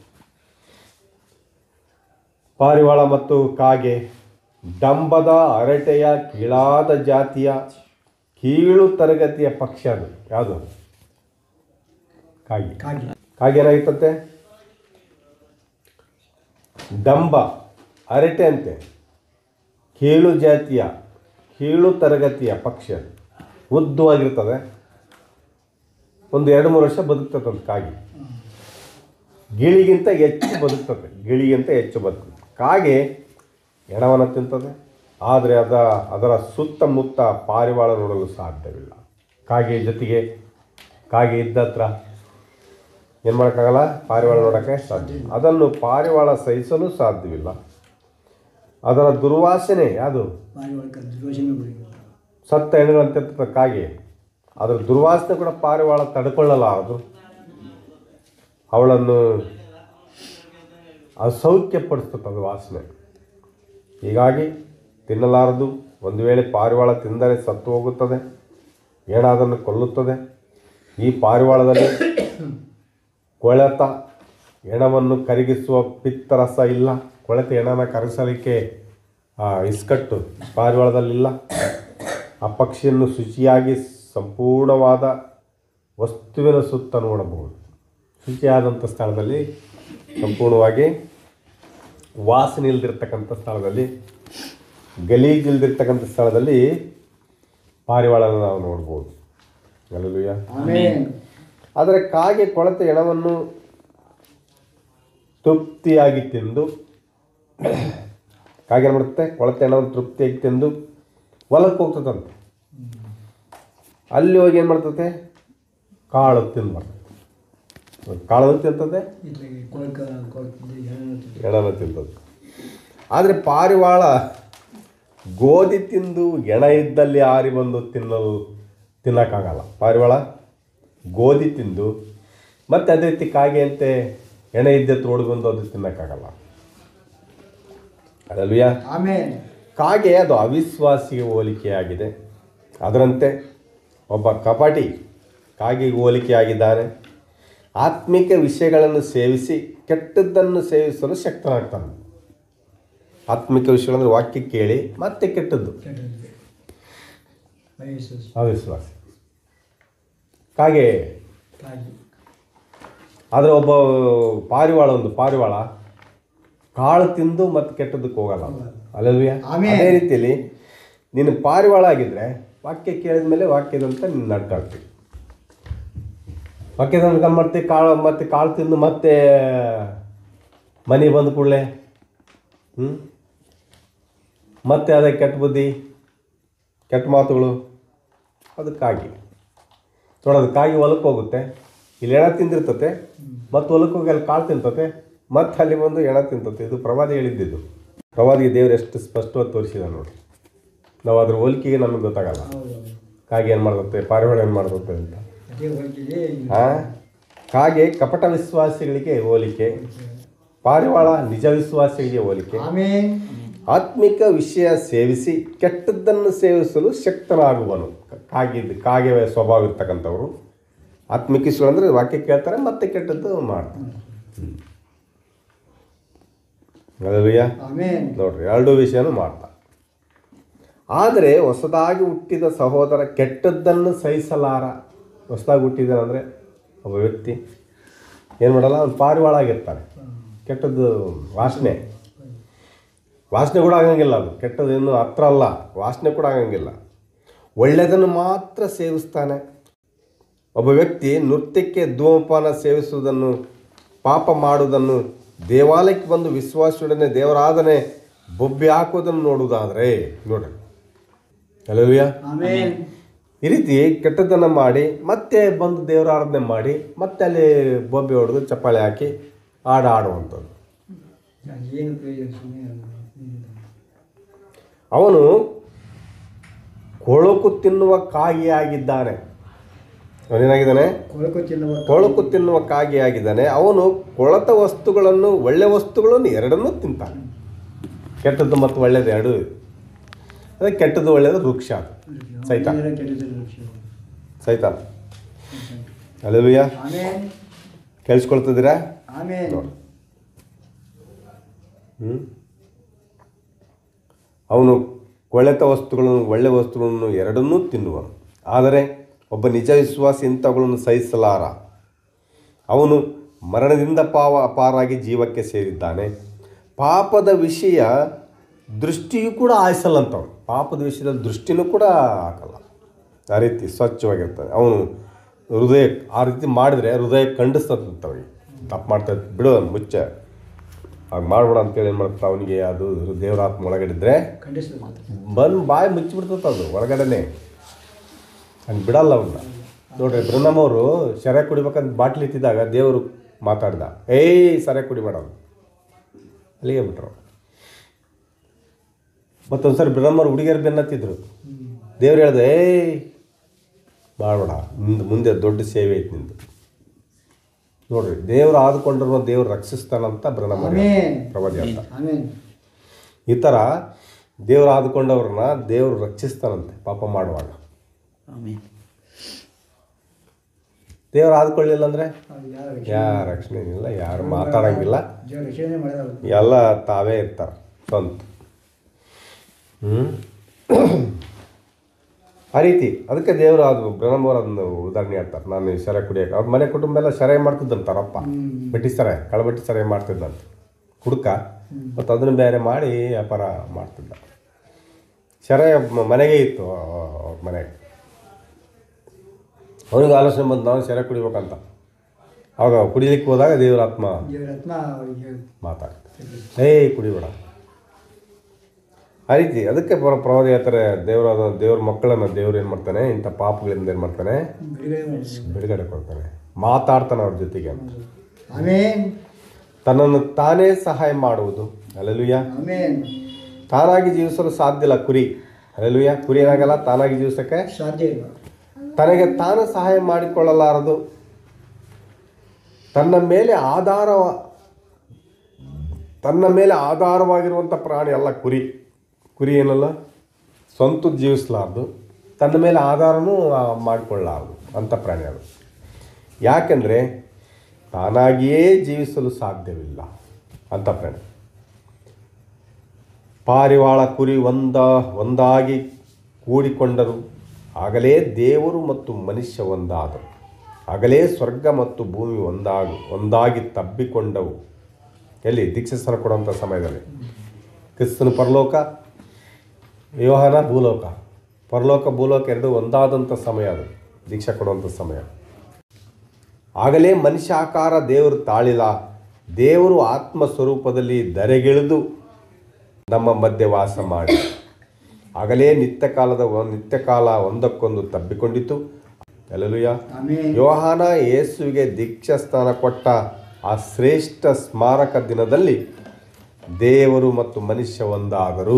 ಪಾರಿವಾಳ ಮತ್ತು ಕಾಗೆ ಡಂಬದ ಅರಟೆಯ ಕೀಳಾದ ಜಾತಿಯ ಕೀಳು ತರಗತಿಯ ಪಕ್ಷಿ ಅದು ಯಾವುದು ಕಾಗೆ ಕಾಗಿ ಕಾಗೆ ಏನಾಗಿತ್ತಂತೆ ಡಂಬ ಅರಟೆ ಅಂತೆ ಕೀಳು ಜಾತಿಯ ಕೀಳು ತರಗತಿಯ ಪಕ್ಷಿ ಅದು ಉದ್ದವಾಗಿರ್ತದೆ ಒಂದು ಎರಡು ಮೂರು ವರ್ಷ ಬದುಕ್ತದೆ ಒಂದು ಕಾಗೆ ಗಿಳಿಗಿಂತ ಹೆಚ್ಚು ಬದುಕ್ತದೆ ಗಿಳಿಗಿಂತ ಹೆಚ್ಚು ಬದುಕ್ತದೆ ಕಾಗೆ ಎಣವನ್ನು ತಿಂತದೆ ಆದರೆ ಅದ ಅದರ ಸುತ್ತಮುತ್ತ ಪಾರಿವಾಳ ನೋಡಲು ಸಾಧ್ಯವಿಲ್ಲ ಕಾಗೆ ಜೊತೆಗೆ ಕಾಗೆ ಇದ್ದ ಹತ್ರ ಏನು ಮಾಡೋಕ್ಕಾಗಲ್ಲ ಪಾರಿವಾಳ ನೋಡೋಕ್ಕೆ ಸಾಧ್ಯ ಇಲ್ಲ. ಅದನ್ನು ಪಾರಿವಾಳ ಸಹಿಸಲು ಸಾಧ್ಯವಿಲ್ಲ ಅದರ ದುರ್ವಾಸನೆ ಯಾವುದು ಪಾರಿವಾಳಕ ದ್ರೋಷಮೆ ಗುರಿ ಸತ್ತ ಹೆಣ್ಣುಗಳಂತಿರ್ತದೆ ಕಾಗೆ ಅದರ ದುರ್ವಾಸನೆ ಕೂಡ ಪಾರಿವಾಳ ತಡ್ಕೊಳ್ಳಲಾರದು ಅವಳನ್ನು ಅಸೌಖ್ಯಪಡಿಸ್ತದೆ ಅದು ವಾಸನೆ ಹೀಗಾಗಿ ತಿನ್ನಲಾರದು ಒಂದು ವೇಳೆ ಪಾರಿವಾಳ ತಿಂದರೆ ಸತ್ತು ಹೋಗುತ್ತದೆ ಏಣ ಅದನ್ನು ಕೊಲ್ಲುತ್ತದೆ ಈ ಪಾರಿವಾಳದಲ್ಲಿ ಕೊಳೆತ ಎಣವನ್ನು ಕರಗಿಸುವ ಪಿತ್ತರಸ ಇಲ್ಲ ಕೊಳೆತ ಎಣನ ಕರಗಿಸಲಿಕ್ಕೆ ಆ ಇಸ್ಕಟ್ಟು ಪಾರಿವಾಳದಲ್ಲಿಲ್ಲ ಆ ಪಕ್ಷಿಯನ್ನು ಶುಚಿಯಾಗಿ ಸಂಪೂರ್ಣವಾದ ವಸ್ತುವಿನ ಸುತ್ತ ನೋಡಬಹುದು ಶುಚಿಯಾದಂಥ ಸ್ಥಳದಲ್ಲಿ ಸಂಪೂರ್ಣವಾಗಿ ವಾಸನೆ ಇಲ್ದಿರ್ತಕ್ಕಂಥ ಸ್ಥಳದಲ್ಲಿ ಗಲೀಜಿಲ್ದಿರ್ತಕ್ಕಂಥ ಸ್ಥಳದಲ್ಲಿ ಪಾರಿವಾಳನ ನಾವು ನೋಡ್ಬೋದು ಅಲ್ಲೂಯ್ಯ ಆಮೇನ್ ಆದರೆ ಕಾಗೆ ಕೊಳೆತ ಎಣವನ್ನು ತೃಪ್ತಿಯಾಗಿ ತಿಂದು ಕಾಗೆ ಏನು ಮಾಡುತ್ತೆ ಕೊಳೆತ ಎಣವನ್ನು ತೃಪ್ತಿಯಾಗಿ ತಿಂದು ಹೊಲಕ್ಕೆ ಹೋಗ್ತದಂತೆ ಅಲ್ಲಿ ಹೋಗಿ ಏನು ಮಾಡ್ತತೆ ಕಾಳು ತಿಂದು ಬರ್ತದೆ ಕಾಳು ತಿಂತದೆ ಇದ್ರಾಗೆ ಕೊಳಕ ಕೊಳಕಿದ್ದು ಹೆಣ್ಣು ತಿಂದು. ಎಣನ ತಿಂತದ್ದು ಆದರೆ ಪಾರಿವಾಳ ಗೋಧಿ ತಿಂದು ಎಣ ಇದ್ದಲ್ಲಿ ಆರಿ ಬಂದು ತಿನ್ನಲು ತಿನ್ನೋಕ್ಕಾಗಲ್ಲ ಪಾರಿವಾಳ ಗೋಧಿ ತಿಂದು ಮತ್ತೆ ಅದೇ ರೀತಿ ಕಾಗೆ ಅಂತೆ ಎಣ ಇದ್ದೆ ತೋಡು ಬಂದು ಅದು ತಿನ್ನೋಕ್ಕಾಗಲ್ಲ ಅದಲ್ವಿಯಾ ಆಮೇನ್ ಕಾಗೆ ಅದು ಅವಿಶ್ವಾಸಿಗೆ ಹೋಲಿಕೆಯಾಗಿದೆ ಅದರಂತೆ ಒಬ್ಬ ಕಪಟಿ ಕಾಗೆಗೆ ಹೋಲಿಕೆಯಾಗಿದ್ದಾನೆ ಆತ್ಮಿಕ ವಿಷಯಗಳನ್ನು ಸೇವಿಸಿ ಕೆಟ್ಟದ್ದನ್ನು ಸೇವಿಸಲು ಶಕ್ತನಾಗ್ತಾನೆ ಆತ್ಮಿಕ ವಿಷಯಗಳಂದ್ರೆ ವಾಕ್ಯ ಕೇಳಿ ಮತ್ತೆ ಕೆಟ್ಟದ್ದು ಕೆಟ್ಟದ್ದು ವಯಸ್ಸು ಅವಿಶ್ವಾಸಿ ಕಾಗೆ ಕಾಗಿ ಆದರೆ ಒಬ್ಬ ಪಾರಿವಾಳ ಒಂದು ಪಾರಿವಾಳ ಕಾಳು ತಿಂದು ಮತ್ತೆ ಕೆಟ್ಟದ್ದಕ್ಕೆ ಹೋಗಲ್ಲ ಅಲ್ಲಲ್ವಿಯ ಆಮೇನ್. ಅದೇ ರೀತಿಯಲ್ಲಿ ನೀನು ಪಾರಿವಾಳ ಆಗಿದ್ರೆ ವಾಕ್ಯ ಕೇಳಿದ ಮೇಲೆ ವಾಕ್ಯದಂತ ನೀನು ನಡ್ಕಾಡ್ತೀವಿ ವಾಕ್ಯದ ಅನ್ಕೊಂಡ್ ಮಾಡ್ತೀವಿ ಕಾಳು ಮತ್ತೆ ಕಾಳು ತಿಂದು ಮತ್ತೆ ಮನೆಗೆ ಬಂದ ಕೂಡಲೇ ಹ್ಞೂ ಮತ್ತೆ ಅದೇ ಕೆಟ್ಟ ಬುದ್ಧಿ ಕೆಟ್ಟ ಮಾತುಗಳು ಅದಕ್ಕಾಗಿ ನೋಡೋದು ಕಾಗಿ ಹೊಲಕ್ಕೆ ಹೋಗುತ್ತೆ ಇಲ್ಲಿ ಎಣ ತಿಂದಿರ್ತತೆ ಮತ್ತೆ ಹೊಲಕ್ಕೆ ಹೋಗಿ ಅಲ್ಲಿ ಕಾಳು ತಿಂತತೆ ಮತ್ತೆ ಅಲ್ಲಿ ಬಂದು ಎಣ ತಿಂತತೆ ಇದು ಪ್ರವಾದಿ ಹೇಳಿದ್ದಿದ್ದು ಪ್ರವಾದಿಗೆ ದೇವರು ಎಷ್ಟು ಸ್ಪಷ್ಟವಾಗಿ ತೋರಿಸಿದ ನೋಡಿ ನಾವು ಅದ್ರ ಹೋಲಿಕೆಗೆ ನಮಗೆ ಗೊತ್ತಾಗಲ್ಲ ಹೌದು ಕಾಗೆ ಏನು ಮಾಡ್ತತೆ ಪಾರಿವಾಳ ಏನು ಮಾಡ್ತತೆ ಅಂತ ಅದೇ ಹೋಗ್ತಿದೆ ಆ ಕಾಗೆ ಕಪಟ ವಿಶ್ವಾಸಿಗಳಿಗೆ ಹೋಲಿಕೆ ಪಾರಿವಾಳ ನಿಜ ವಿಶ್ವಾಸಿಗಳಿಗೆ ಹೋಲಿಕೆ ಆಮೇನ್ ಆತ್ಮಿಕ ವಿಷಯ ಸೇವಿಸಿ ಕೆಟ್ಟದ್ದನ್ನು ಸೇವಿಸಲು ಶಕ್ತನಾಗುವನು ಕಾಗಿದ್ದು ಕಾಗೆ ಸ್ವಭಾವ ಇರ್ತಕ್ಕಂಥವ್ರು ಆತ್ಮಿಕ ವಿಷಯ ಅಂದರೆ ವಾಕ್ಯ ಕೇಳ್ತಾರೆ ಮತ್ತೆ ಕೆಟ್ಟದ್ದು ಮಾಡ್ತಾರೆ ಅಲ್ಲಯ್ಯ ಆಮೇನ್ ನೋಡ್ರಿ ಎರಡು ವಿಷಯನೂ ಮಾಡ್ತಾರೆ ಆದರೆ ಹೊಸದಾಗಿ ಹುಟ್ಟಿದ ಸಹೋದರ ಕೆಟ್ಟದ್ದನ್ನು ಸಹಿಸಲಾರ ಹೊಸದಾಗಿ ಹುಟ್ಟಿದಾನಂದರೆ ಒಬ್ಬ ವ್ಯಕ್ತಿ ಏನು ಮಾಡಲ್ಲ ಅವ್ನು ಪಾರಿವಾಳ ಆಗಿರ್ತಾನೆ ಕೆಟ್ಟದ್ದು ವಾಸನೆ ವಾಸನೆ ಕೂಡ ಆಗಂಗಿಲ್ಲ ಅದು ಕೆಟ್ಟದ್ದು ಏನು ಹತ್ರ ಅಲ್ಲ ವಾಸನೆ ಕೂಡ ಆಗಂಗಿಲ್ಲ ಒಳ್ಳೆಯದನ್ನು ಮಾತ್ರ ಸೇವಿಸ್ತಾನೆ ಒಬ್ಬ ವ್ಯಕ್ತಿ ನೃತ್ಯಕ್ಕೆ ಧೂಮಪಾನ ಸೇವಿಸುವುದನ್ನು ಪಾಪ ಮಾಡುವುದನ್ನು ದೇವಾಲಯಕ್ಕೆ ಬಂದು ವಿಶ್ವಾಸದೊಡನೆ ದೇವರಾಧನೆ ಬೊಬ್ಬೆ ಹಾಕುವುದನ್ನು ನೋಡುವುದಾದರೆ ನೋಡ್ರಿ ಅಲ್ಲವ್ಯ ಆಮೇನ್ ಈ ರೀತಿ ಕೆಟ್ಟದ್ದನ್ನು ಮಾಡಿ ಮತ್ತೆ ಬಂದು ದೇವರ ಆರಾಧನೆ ಮಾಡಿ ಮತ್ತೆ ಅಲ್ಲಿ ಬೊಬ್ಬೆ ಹೊಡೆದು ಚಪ್ಪಾಳೆ ಹಾಕಿ ಹಾಡು ಆಡುವಂಥದ್ದು ಏನು ಪ್ರಯೋಜನ ಸುಮ್ಮನೆ ಅವನು ಕೊಳಕು ತಿನ್ನುವ ಕಾಗಿಯಾಗಿದ್ದಾನೆ ಅವನೇನಾಗಿದ್ದಾನೆ ಕೊಳಕು ತಿನ್ನುವ ಕೊಳಕು ತಿನ್ನುವ ಕಾಗಿಯಾಗಿದ್ದಾನೆ ಅವನು ಕೊಳತ ವಸ್ತುಗಳನ್ನು ಒಳ್ಳೆ ವಸ್ತುಗಳನ್ನು ಎರಡನ್ನೂ ತಿಂತಾನೆ ಕೆಟ್ಟದ್ದು ಮತ್ತು ಒಳ್ಳೆಯದು ಎರಡು ಅದೇ ಕೆಟ್ಟದ್ದು ಒಳ್ಳೆಯದು ವೃಕ್ಷ ಸೈತಾನ್ ಕೆಟ್ಟದ್ದು ವೃಕ್ಷ. ಸೈತಾನ್ ಅಲ್ಲವಯ್ಯ ಆಮೇನ್ ಕೇಳಿಸ್ಕೊಳ್ತಿದ್ದೀರಾ ಆಮೇನ್ ನೋಡಿ. ಹ್ಞೂ ಅವನು ಕೊಳೆತ ವಸ್ತುಗಳನ್ನು ಒಳ್ಳೆ ವಸ್ತುಗಳನ್ನು ಎರಡನ್ನೂ ತಿನ್ನುವನು ಆದರೆ ಒಬ್ಬ ನಿಜ ವಿಶ್ವಾಸಿ ಇಂಥವುಗಳನ್ನು ಸಹಿಸಲಾರ ಅವನು ಮರಣದಿಂದ ಪಾವ ಪಾರಾಗಿ ಜೀವಕ್ಕೆ ಸೇರಿದ್ದಾನೆ ಪಾಪದ ವಿಷಯ ದೃಷ್ಟಿಯೂ ಕೂಡ ಆಯಿಸಲ್ಲಂತವನು ಪಾಪದ ವಿಷಯದ ದೃಷ್ಟಿನೂ ಕೂಡ ಹಾಕಲ್ಲ ಆ ರೀತಿ ಸ್ವಚ್ಛವಾಗಿರ್ತಾನೆ ಅವನು ಹೃದಯ ಆ ರೀತಿ ಮಾಡಿದರೆ ಹೃದಯ ಖಂಡಿಸ್ತಂತವನಿಗೆ ತಪ್ಪು ಮಾಡ್ತಾ ಬಿಡು ಮುಚ್ಚ ಹಾಗೆ ಮಾಡ್ಬೇಡ ಅಂತೇಳಿ ಏನು ಮಾಡ್ತಾ ಅವನಿಗೆ ಅದು ದೇವರ ಆತ್ಮ ಒಳಗಡಿದ್ರೆ ಖಂಡಿಸ್ತದೆ ಬಂದು ಬಾಯಿ ಮುಚ್ಚಿಬಿಡ್ತದೆ ಅದು ಹೊರಗಡೆನೆ ಹಂಗೆ ಬಿಡಲ್ಲ ಅವನ್ನ ನೋಡ್ರಿ ಬ್ರಹ್ಮಮ್ ಅವರು ಸೆರೆ ಕುಡಿಬೇಕಂತ ಬಾಟ್ಲಿ ಇತ್ತಿದ್ದಾಗ ದೇವರು ಮಾತಾಡ್ದ ಏಯ್ ಸೆರೆ ಕುಡಿಬೇಡ ಅಂತ. ಅಲ್ಲಿಗೆ ಬಿಟ್ರು ಮತ್ತೊಂದ್ಸರಿ ಬ್ರಹ್ಮರು ಹುಡುಗಿಯರು ಬೆನ್ನತ್ತಿದ್ರು ದೇವ್ರು ಹೇಳ್ದೆ ಏಯ್ ಮಾಡಬೇಡ ನಿಂದು ಮುಂದೆ ದೊಡ್ಡ ಸೇವೆ ಐತಿ ನಿಂದು ನೋಡ್ರಿ ದೇವ್ರು ಆದುಕೊಂಡಿರುವ ದೇವ್ರು ರಕ್ಷಿಸ್ತಾನಂತ ಬ್ರಹ್ಮ ಆಮೇನ್ ಪ್ರವಾದಿ ಅಂತ ಆಮೇನ್ ಈ ಥರ ದೇವ್ರು ಆದುಕೊಂಡವ್ರನ್ನ ದೇವ್ರು ರಕ್ಷಿಸ್ತಾನಂತೆ ಪಾಪ ಮಾಡುವಾಗ ಆಮೇನ್ ದೇವ್ರು ಆದ್ಕೊಳ್ಳಿಲ್ಲ ಅಂದರೆ ಅದು ಯಾರ ಯಾರ ರಕ್ಷಣೆ ಇಲ್ಲ ಯಾರು ಮಾತಾಡಂಗಿಲ್ಲ ದೇವ್ರ ರಕ್ಷಣೆ ಮಾಡಿದವರು ಎಲ್ಲ ತಾವೇ ಇರ್ತಾರೆ ಸ್ವಂತ ಹ್ಞೂ ಆ ರೀತಿ ಅದಕ್ಕೆ ದೇವರು ಅದು ಬ್ರಹ್ಮವ್ರು ಅದನ್ನು ಉದಾಹರಣೆ ಹೇಳ್ತಾರೆ ನಾನು ಈ ಸೆರೆ ಕುಡಿಯೋಕೆ ಅವ್ರ ಮನೆ ಕುಟುಂಬ ಎಲ್ಲ ಸೆರೆ ಮಾಡ್ತಿದ್ದಂತಾರಪ್ಪ ಬಟ್ಟಿ ಸೆರೆ ಕಳಬಟ್ಟಿ ಸೆರೆ ಮಾಡ್ತಿದ್ದಂತ ಹುಡುಕ ಮತ್ತು ಅದನ್ನು ಬೇರೆ ಮಾಡಿ ವ್ಯಾಪಾರ ಮಾಡ್ತಿದ್ದ ಶರ ಮ- ಮನೆಗೆ ಇತ್ತು ಆ- ಆ- ಅವ್ರ ಮನೆಗೆ ಅವನಿಗೆ ಆಲೋಚನೆ ಬಂದು ನಾವು ಶರ ಕುಡಿಬೇಕಂತ ಅವಾಗ ಕುಡಿಲಿಕ್ಕೆ ಹೋದಾಗ ದೇವರ ಆತ್ಮ ದೇವರತ್ನ ಅವರಿಗೆ ಮಾತಾಡ್ತಾರೆ ಏಯ್ ಕುಡಿಬೇಡ ಆ ರೀತಿ ಅದಕ್ಕೆ ಪ್ರ ಪ್ರವಾದಿ ಹೇಳ್ತಾರೆ ದೇವರ ದೇವ್ರ ಮಕ್ಕಳನ್ನು ದೇವ್ರು ಏನು ಮಾಡ್ತಾನೆ ಇಂಥ ಪಾಪಗಳಿಂದ ಏನು ಮಾಡ್ತಾನೆ ಬಿಡುಗಡೆ ಮಾಡಿದ್ರು ಬಿಡುಗಡೆ ಕೊಡ್ತಾನೆ ಮಾತಾಡ್ತಾನೆ ಅವ್ರ ಜೊತೆಗೆ ಅಂತ ಆಮೇನ್ ತನ್ನನ್ನು ತಾನೇ ಸಹಾಯ ಮಾಡುವುದು ಅಲ್ಲೆಲುಯ್ಯ ಆಮೇನ್ ತಾನಾಗಿ ಜೀವಿಸಲು ಸಾಧ್ಯ ಇಲ್ಲ ಕುರಿ ಅಲ್ಲೆಲುಯ್ಯ ಕುರಿ ಏನಾಗಲ್ಲ ತಾನಾಗಿ ಜೀವಿಸಕ್ಕೆ ಸಾಧ್ಯ ಇಲ್ಲ ತನಗೆ ತಾನು ಸಹಾಯ ಮಾಡಿಕೊಳ್ಳಲಾರದು ತನ್ನ ಮೇಲೆ ಆಧಾರ ತನ್ನ ಮೇಲೆ ಆಧಾರವಾಗಿರುವಂಥ ಪ್ರಾಣಿ ಅಲ್ಲ ಕುರಿ ಕುರಿ ಏನಲ್ಲ ಸ್ವಂತ ಜೀವಿಸಲಾರ್ದು ತನ್ನ ಮೇಲೆ ಆಧಾರನೂ ಆ, ಮಾಡಿಕೊಳ್ಳಲಾರದು ಅಂಥ ಪ್ರಾಣಿ ಅದು ಯಾಕೆಂದರೆ ತಾನಾಗಿಯೇ ಜೀವಿಸಲು ಸಾಧ್ಯವಿಲ್ಲ ಅಂಥ ಪ್ರಾಣಿ ಪಾರಿವಾಳ ಕುರಿ ಒಂದ ಒಂದಾಗಿ ಕೂಡಿಕೊಂಡರು ಆಗಲೇ ದೇವರು ಮತ್ತು ಮನುಷ್ಯ ಒಂದಾದರು ಆಗಲೇ ಸ್ವರ್ಗ ಮತ್ತು ಭೂಮಿ ಒಂದಾಗು ಒಂದಾಗಿ ತಬ್ಬಿಕೊಂಡವು ಎಲ್ಲಿ ದೀಕ್ಷಾಸ್ಥಾನ ಕೊಡುವಂಥ ಸಮಯದಲ್ಲಿ ಕ್ರಿಸ್ತನ ಪರಲೋಕ ವ್ಯವಹಾರ ಭೂಲೋಕ ಪರಲೋಕ ಭೂಲೋಕ ಎರಡು ಒಂದಾದಂಥ ಸಮಯ ಅದು ದೀಕ್ಷಾ ಕೊಡುವಂಥ ಸಮಯ ಆಗಲೇ ಮನುಷ್ಯ ಆಕಾರ ದೇವರು ತಾಳಿಲ್ಲ ದೇವರು ಆತ್ಮ ಸ್ವರೂಪದಲ್ಲಿ ದರೆಗಿಳಿದು ನಮ್ಮ ಮಧ್ಯೆ ವಾಸ ಮಾಡಿ ಆಗಲೇ ನಿತ್ಯ ಕಾಲದ ನಿತ್ಯ ಕಾಲ ಒಂದಕ್ಕೊಂದು ತಬ್ಬಿಕೊಂಡಿತು ಅಲ್ಲಲುಯ್ಯ ಆಮೇನ್ ಯೋಹಾನ ಯೇಸುವಿಗೆ ದೀಕ್ಷಾಸ್ಥಾನ ಕೊಟ್ಟ ಆ ಶ್ರೇಷ್ಠ ಸ್ಮಾರಕ ದಿನದಲ್ಲಿ ದೇವರು ಮತ್ತು ಮನುಷ್ಯ ಒಂದಾದರು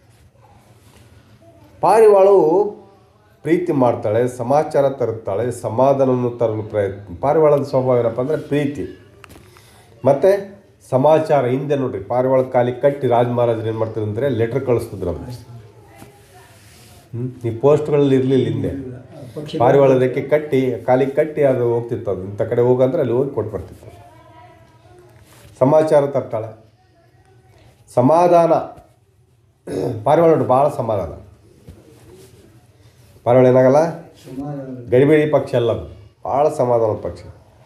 ಪಾರಿವಾಳವು ಪ್ರೀತಿ ಮಾಡ್ತಾಳೆ ಸಮಾಚಾರ ತರುತ್ತಾಳೆ ಸಮಾಧಾನವನ್ನು ತರಲು ಪ್ರಯತ್ನ ಪಾರಿವಾಳದ ಸ್ವಭಾವ ಏನಪ್ಪ ಅಂದರೆ ಪ್ರೀತಿ ಮತ್ತು ಸಮಾಚಾರ ಹಿಂದೆ ನೋಡ್ರಿ ಪಾರಿವಾಳದ ಕಾಲಿಗೆ ಕಟ್ಟಿ ರಾಜ ಮಹಾರಾಜರು ಏನು ಮಾಡ್ತಾರೆ ಅಂದರೆ ಲೆಟ್ರ್ ಕಳಿಸ್ತಿದ್ರು ಅವ್ರು ಹ್ಮ್? ಈ ಪೋಸ್ಟ್ಗಳಲ್ಲಿ ಇರಲಿಲ್ಲ ಹಿಂದೆ ಪಕ್ಷಿ ಪಾರಿವಾಳ ರೆಕ್ಕೆ ಕಟ್ಟಿ ಕಾಲಿಗೆ ಕಟ್ಟಿ ಅದು ಹೋಗ್ತಿತ್ತು ಅದು ಇಂಥ ಕಡೆ ಹೋಗಂದ್ರೆ ಅಲ್ಲಿ ಹೋಗಿ ಕೊಟ್ಟು ಬರ್ತಿತ್ತು ಸಮಾಚಾರ ತರ್ತಾಳೆ ಸಮಾಧಾನ ಪಾರಿವಾಳ ನೋಡಿ ಭಾಳ ಸಮಾಧಾನ ಪಾರಿವಾಳ ಏನಾಗಲ್ಲ ಸಮಾಧಾನ ಗಡಿಬಿಡಿ ಪಕ್ಷಿ ಅಲ್ಲ ಅದು ಭಾಳ ಸಮಾಧಾನದ ಪಕ್ಷಿ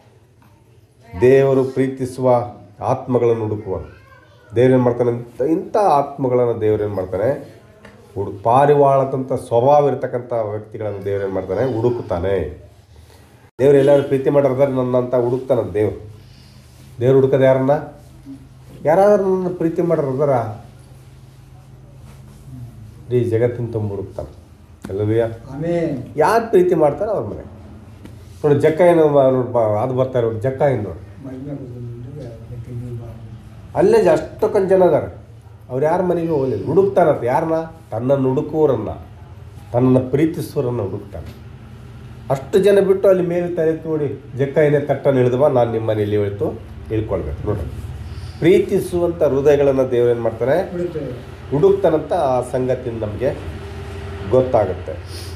ದೇವರು ಪ್ರೀತಿಸುವ ಆತ್ಮಗಳನ್ನು ಹುಡುಕುವ ದೇವ್ರು ಏನು ಮಾಡ್ತಾನೆ ಅಂತ ಇಂಥ ಆತ್ಮಗಳನ್ನು ದೇವ್ರು ಏನು ಮಾಡ್ತಾನೆ ಹುಡು ಪಾರಿವಾಳದಂಥ ಸ್ವಭಾವ ಇರ್ತಕ್ಕಂಥ ವ್ಯಕ್ತಿಗಳನ್ನು ದೇವ್ರು ಏನು ಮಾಡ್ತಾನೆ ಹುಡುಕುತ್ತಾನೆ ದೇವ್ರು ಎಲ್ಲರೂ ಪ್ರೀತಿ ಮಾಡಿರ್ತಾರೆ ನನ್ನಂತ ಹುಡುಕ್ತಾನೆ ದೇವ್ರು ದೇವ್ರು ಹುಡುಕದ ಯಾರನ್ನ ಯಾರಾದ್ರೂ ನನ್ನ ಪ್ರೀತಿ ಮಾಡಿರ್ದಾರ ಈ ಜಗತ್ತಿನ ತುಂಬ ಹುಡುಕ್ತಾನೆ ಎಲ್ಲರಿಯ ಆಮೇನ್ ಯಾರು ಪ್ರೀತಿ ಮಾಡ್ತಾರೋ ಅವ್ರ ಮನೆ ನೋಡಿ ಜಕ್ಕ ಏನು ಮ- ನೋಡಿ ಬ- ಅದು ಬರ್ತಾ ಇರೋ ಜಕ್ಕ ಏನು ನೋಡಿ ಮಹಿಮೆ ಬಂದ್ರೆ ಅದಕ್ಕೆ ನೀವು ಬಾ. ಅಲ್ಲೇ ಅಷ್ಟೊಂದು ಜನ ಅದಾರ ಅವ್ರು ಯಾರ ಮನೆಗೂ ಹೋಗಲಿಲ್ಲ ಹುಡುಕ್ತಾನಂತ ಯಾರನ್ನ ತನ್ನನ್ನು ಹುಡುಕುವರನ್ನ ತನ್ನನ್ನು ಪ್ರೀತಿಸುವರನ್ನ ಹುಡುಕ್ತಾನೆ ಅಷ್ಟು ಜನ ಬಿಟ್ಟು ಅಲ್ಲಿ ಮೇಲೆ ತಲೆ ನೋಡಿ ಜಕ್ಕ ಏನೇ ತಟ್ಟನ್ನು ಇಳಿದವ ನಾನು ನಿಮ್ಮ ಮನೆಯಲ್ಲಿ ಇಳಿತು ಇಳ್ಕೊಳ್ಬೇಕು ನೋಡ್ರಿ ಪ್ರೀತಿಸುವಂಥ ಹೃದಯಗಳನ್ನು ದೇವ್ರು ಏನು ಮಾಡ್ತಾನೆ ಬಿಡುತ್ತೇವೆ ಹುಡುಕ್ತಾನಂತ ಆ ಸಂಗತಿ ನಮಗೆ ಗೊತ್ತಾಗುತ್ತೆ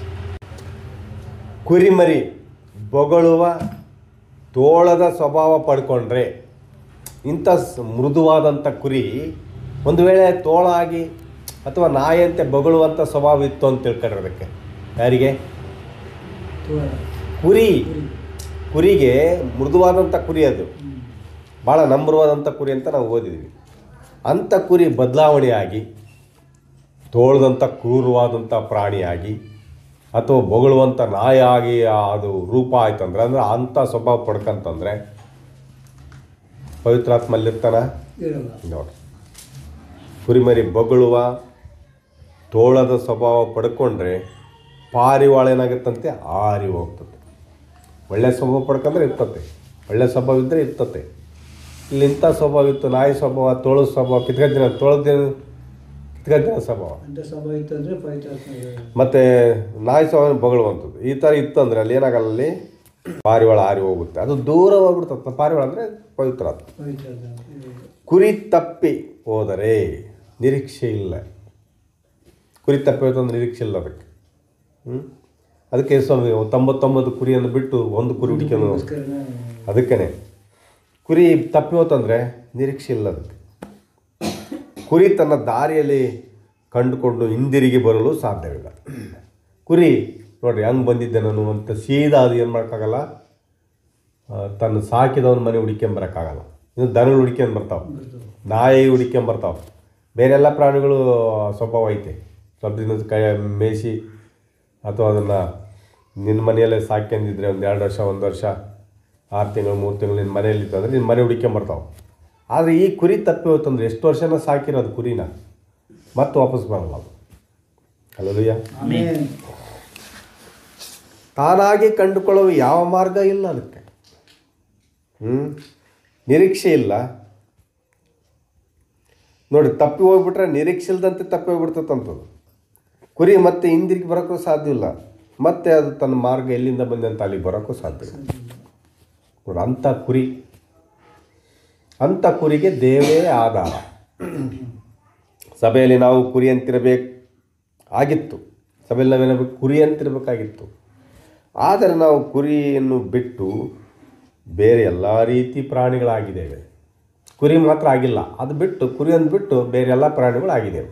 ಕುರಿಮರಿ ಬೊಗಳುವ ತೋಳದ ಸ್ವಭಾವ ಪಡ್ಕೊಂಡ್ರೆ ಇಂಥ ಸ್- ಮೃದುವಾದಂಥ ಕುರಿ ಒಂದು ವೇಳೆ ತೋಳ ಆಗಿ ಅಥವಾ ನಾಯಿಯಂತೆ ಬೊಗಳುವಂಥ ಸ್ವಭಾವ ಇತ್ತು ಅಂತ ತಿಳ್ಕೊಂಡ್ರೆ ಅದಕ್ಕೆ ಯಾರಿಗೆ ತೋಳ ಕುರಿ ಕುರಿ. ಕುರಿಗೆ ಮೃದುವಾದಂಥ ಕುರಿ ಅದು ಹ್ಮ್. ಭಾಳ ನಂಬರವಾದಂಥ ಕುರಿ ಅಂತ ನಾವು ಓದಿದ್ವಿ ಅಂಥ ಕುರಿ ಬದಲಾವಣೆಯಾಗಿ ತೋಳದಂಥ ಕ್ರೂರವಾದಂಥ ಪ್ರಾಣಿಯಾಗಿ ಅಥವಾ ಬೊಗಳುವಂಥ ನಾಯಾಗಿ ಅದು ರೂಪ ಆಯ್ತಂದ್ರೆ ಅಂದ್ರೆ ಅಂಥ ಸ್ವಭಾವ ಪಡ್ಕಂತಂದ್ರೆ ಪವಿತ್ರಾತ್ಮಲ್ಲಿರ್ತಾನ ಇರಲ್ಲ ನೋಡಿ ಕುರಿಮರಿ ಬೊಗಳುವ ತೋಳದ ಸ್ವಭಾವ ಪಡ್ಕೊಂಡ್ರೆ ಪಾರಿವಾಳ ಏನಾಗುತ್ತಂತೆ ಆರಿ ಹೋಗ್ತದೆ ಒಳ್ಳೆ ಸ್ವಭಾವ ಪಡ್ಕೊಂಡ್ರೆ ಇರ್ತತೆ ಒಳ್ಳೆ ಸ್ವಭಾವ ಇದ್ದರೆ ಇರ್ತತೆ ಇಲ್ಲಿ ಇಂಥ ಸ್ವಭಾವ ಇತ್ತು ನಾಯಿ ಸ್ವಭಾವ ತೋಳದ ಸ್ವಭಾವ ಕಿತ್ಕಜ್ಜಿನ ತೋಳದೇನು ಕಿತ್ಕಜ್ಜಿನ ಸ್ವಭಾವ ಅಂತ ಸ್ವಭಾವ ಇತ್ತು ಅಂದರೆ ಪವಿತ್ರಾತ್ಮ ಇರಲ್ಲ. ಮತ್ತು ನಾಯಿ ಸ್ವಭಾವ ಬೊಗಳುವಂಥದ್ದು ಈ ಥರ ಇತ್ತು ಅಂದರೆ ಅಲ್ಲಿ ಏನಾಗಲ್ಲ ಅಲ್ಲಿ ಪಾರಿವಾಳ ಆರಿ ಹೋಗುತ್ತೆ ಅದು ದೂರ ಹೋಗ್ಬಿಡ್ತದೆ ಪಾರಿವಾಳ ಅಂದರೆ ಪವಿತ್ರ ಆತ್ಮ ಪವಿತ್ರಾತ್ಮ ಇರಲ್ಲ. ಕುರಿ ತಪ್ಪಿ ಹೋದರೆ ನಿರೀಕ್ಷೆ ಇಲ್ಲ ಕುರಿ ತಪ್ಪಿ ಹೋಯ್ತು ಅಂದ್ರೆ ನಿರೀಕ್ಷೆ ಇಲ್ಲ ಅದಕ್ಕೆ ಹ್ಞೂ ಅದಕ್ಕೆ ಸ್ವಾಮಿ ತೊಂಬತ್ತೊಂಬತ್ತು ಕುರಿಯನ್ನು ಬಿಟ್ಟು ಒಂದು ಕುರಿ ಹುಡುಕಿಯನ್ನು ಅದಕ್ಕೋಸ್ಕರನೇ ಅದಕ್ಕೇ ಕುರಿ ತಪ್ಪಿ ಹೋತಂದರೆ ನಿರೀಕ್ಷೆ ಇಲ್ಲ ಅದಕ್ಕೆ ಕುರಿ ತನ್ನ ದಾರಿಯಲ್ಲಿ ಕಂಡುಕೊಂಡು ಹಿಂದಿರುಗಿ ಬರಲು ಸಾಧ್ಯವಿಲ್ಲ ಕುರಿ ನೋಡ್ರಿ ಹಂಗೆ ಬಂದಿದ್ದೆ ನಾನು ಅಂತ ಸೀದಾ ಅದು ಏನು ಮಾಡೋಕ್ಕಾಗಲ್ಲ ಆ, ತನ್ನ ಸಾಕಿದವನ ಮನೆ ಹುಡ್ಕೊಂಬರಕ್ಕಾಗಲ್ಲ ಇನ್ನು ದನಗಳು ಹುಡ್ಕೊಂಡ್ ಬರ್ತಾವೆ ನಾಯಿ ಹುಡ್ಕೊಂಬರ್ತಾವೆ ಬೇರೆಲ್ಲ ಪ್ರಾಣಿಗಳು ಸ್ವಭಾವ ಐತೆ ಸ್ವಲ್ಪ ದಿನ ಕೈ ಮೇಯಿಸಿ ಅಥವಾ ಅದನ್ನು ನಿನ್ನ ಮನೆಯಲ್ಲೇ ಸಾಕ್ಯಂದಿದ್ರೆ ಒಂದು ಎರಡು ವರ್ಷ ಒಂದು ವರ್ಷ ಆರು ತಿಂಗಳು ಮೂರು ತಿಂಗಳು ನಿನ್ನ ಮನೆಯಲ್ಲಿತ್ತಂದ್ರೆ ನಿನ್ನ ಮನೆ ಹುಡುಕೊಂಬರ್ತಾವೆ ಆದರೆ ಈ ಕುರಿ ತಪ್ಪಿ ಹೋಯ್ತಂದ್ರೆ ಎಷ್ಟು ವರ್ಷನ ಸಾಕಿರೋದು ಕುರಿನ ಮತ್ತೆ ವಾಪಸ್ ಬರಲ್ಲ ಅದು ಅಲ್ಲದಯ್ಯ ಆಮೇನ್ ತಾನಾಗಿ ಕಂಡುಕೊಳ್ಳುವ ಯಾವ ಮಾರ್ಗ ಇಲ್ಲ ಅದಕ್ಕೆ ಹ್ಞೂ ನಿರೀಕ್ಷೆ ಇಲ್ಲ ನೋಡಿ ತಪ್ಪಿ ಹೋಗ್ಬಿಟ್ರೆ ನಿರೀಕ್ಷೆ ಇಲ್ದಂತೆ ತಪ್ಪಿ ಹೋಗ್ಬಿಡ್ತದಂಥದ್ದು ಕುರಿ ಮತ್ತೆ ಹಿಂದಿರುಗಿ ಬರೋಕ್ಕೂ ಸಾಧ್ಯ ಇಲ್ಲ ಮತ್ತೆ ಅದು ತನ್ನ ಮಾರ್ಗ ಎಲ್ಲಿಂದ ಬಂದಂತ ಅಲ್ಲಿಗೆ ಬರೋಕ್ಕೂ ಸಾಧ್ಯ ಇಲ್ಲ ನೋಡಿ ಅಂಥ ಕುರಿ ಅಂಥ ಕುರಿಗೆ ದೇವೇ ಆಧಾರ ಸಭೆಯಲ್ಲಿ ನಾವು ಕುರಿ ಅಂತಿರಬೇಕು ಆಗಿತ್ತು ಸಭೆಯಲ್ಲಿ ನಾವೇನಬೇಕು ಕುರಿ ಅಂತಿರಬೇಕಾಗಿತ್ತು ಆದರೆ ನಾವು ಕುರಿಯನ್ನು ಬಿಟ್ಟು ಬೇರೆ ಎಲ್ಲ ರೀತಿ ಪ್ರಾಣಿಗಳಾಗಿದ್ದೇವೆ ಕುರಿ ಮಾತ್ರ ಆಗಿಲ್ಲ ಅದು ಬಿಟ್ಟು ಕುರಿ ಅಂದ್ಬಿಟ್ಟು ಬೇರೆ ಎಲ್ಲ ಪ್ರಾಣಿಗಳಾಗಿದ್ದೇವೆ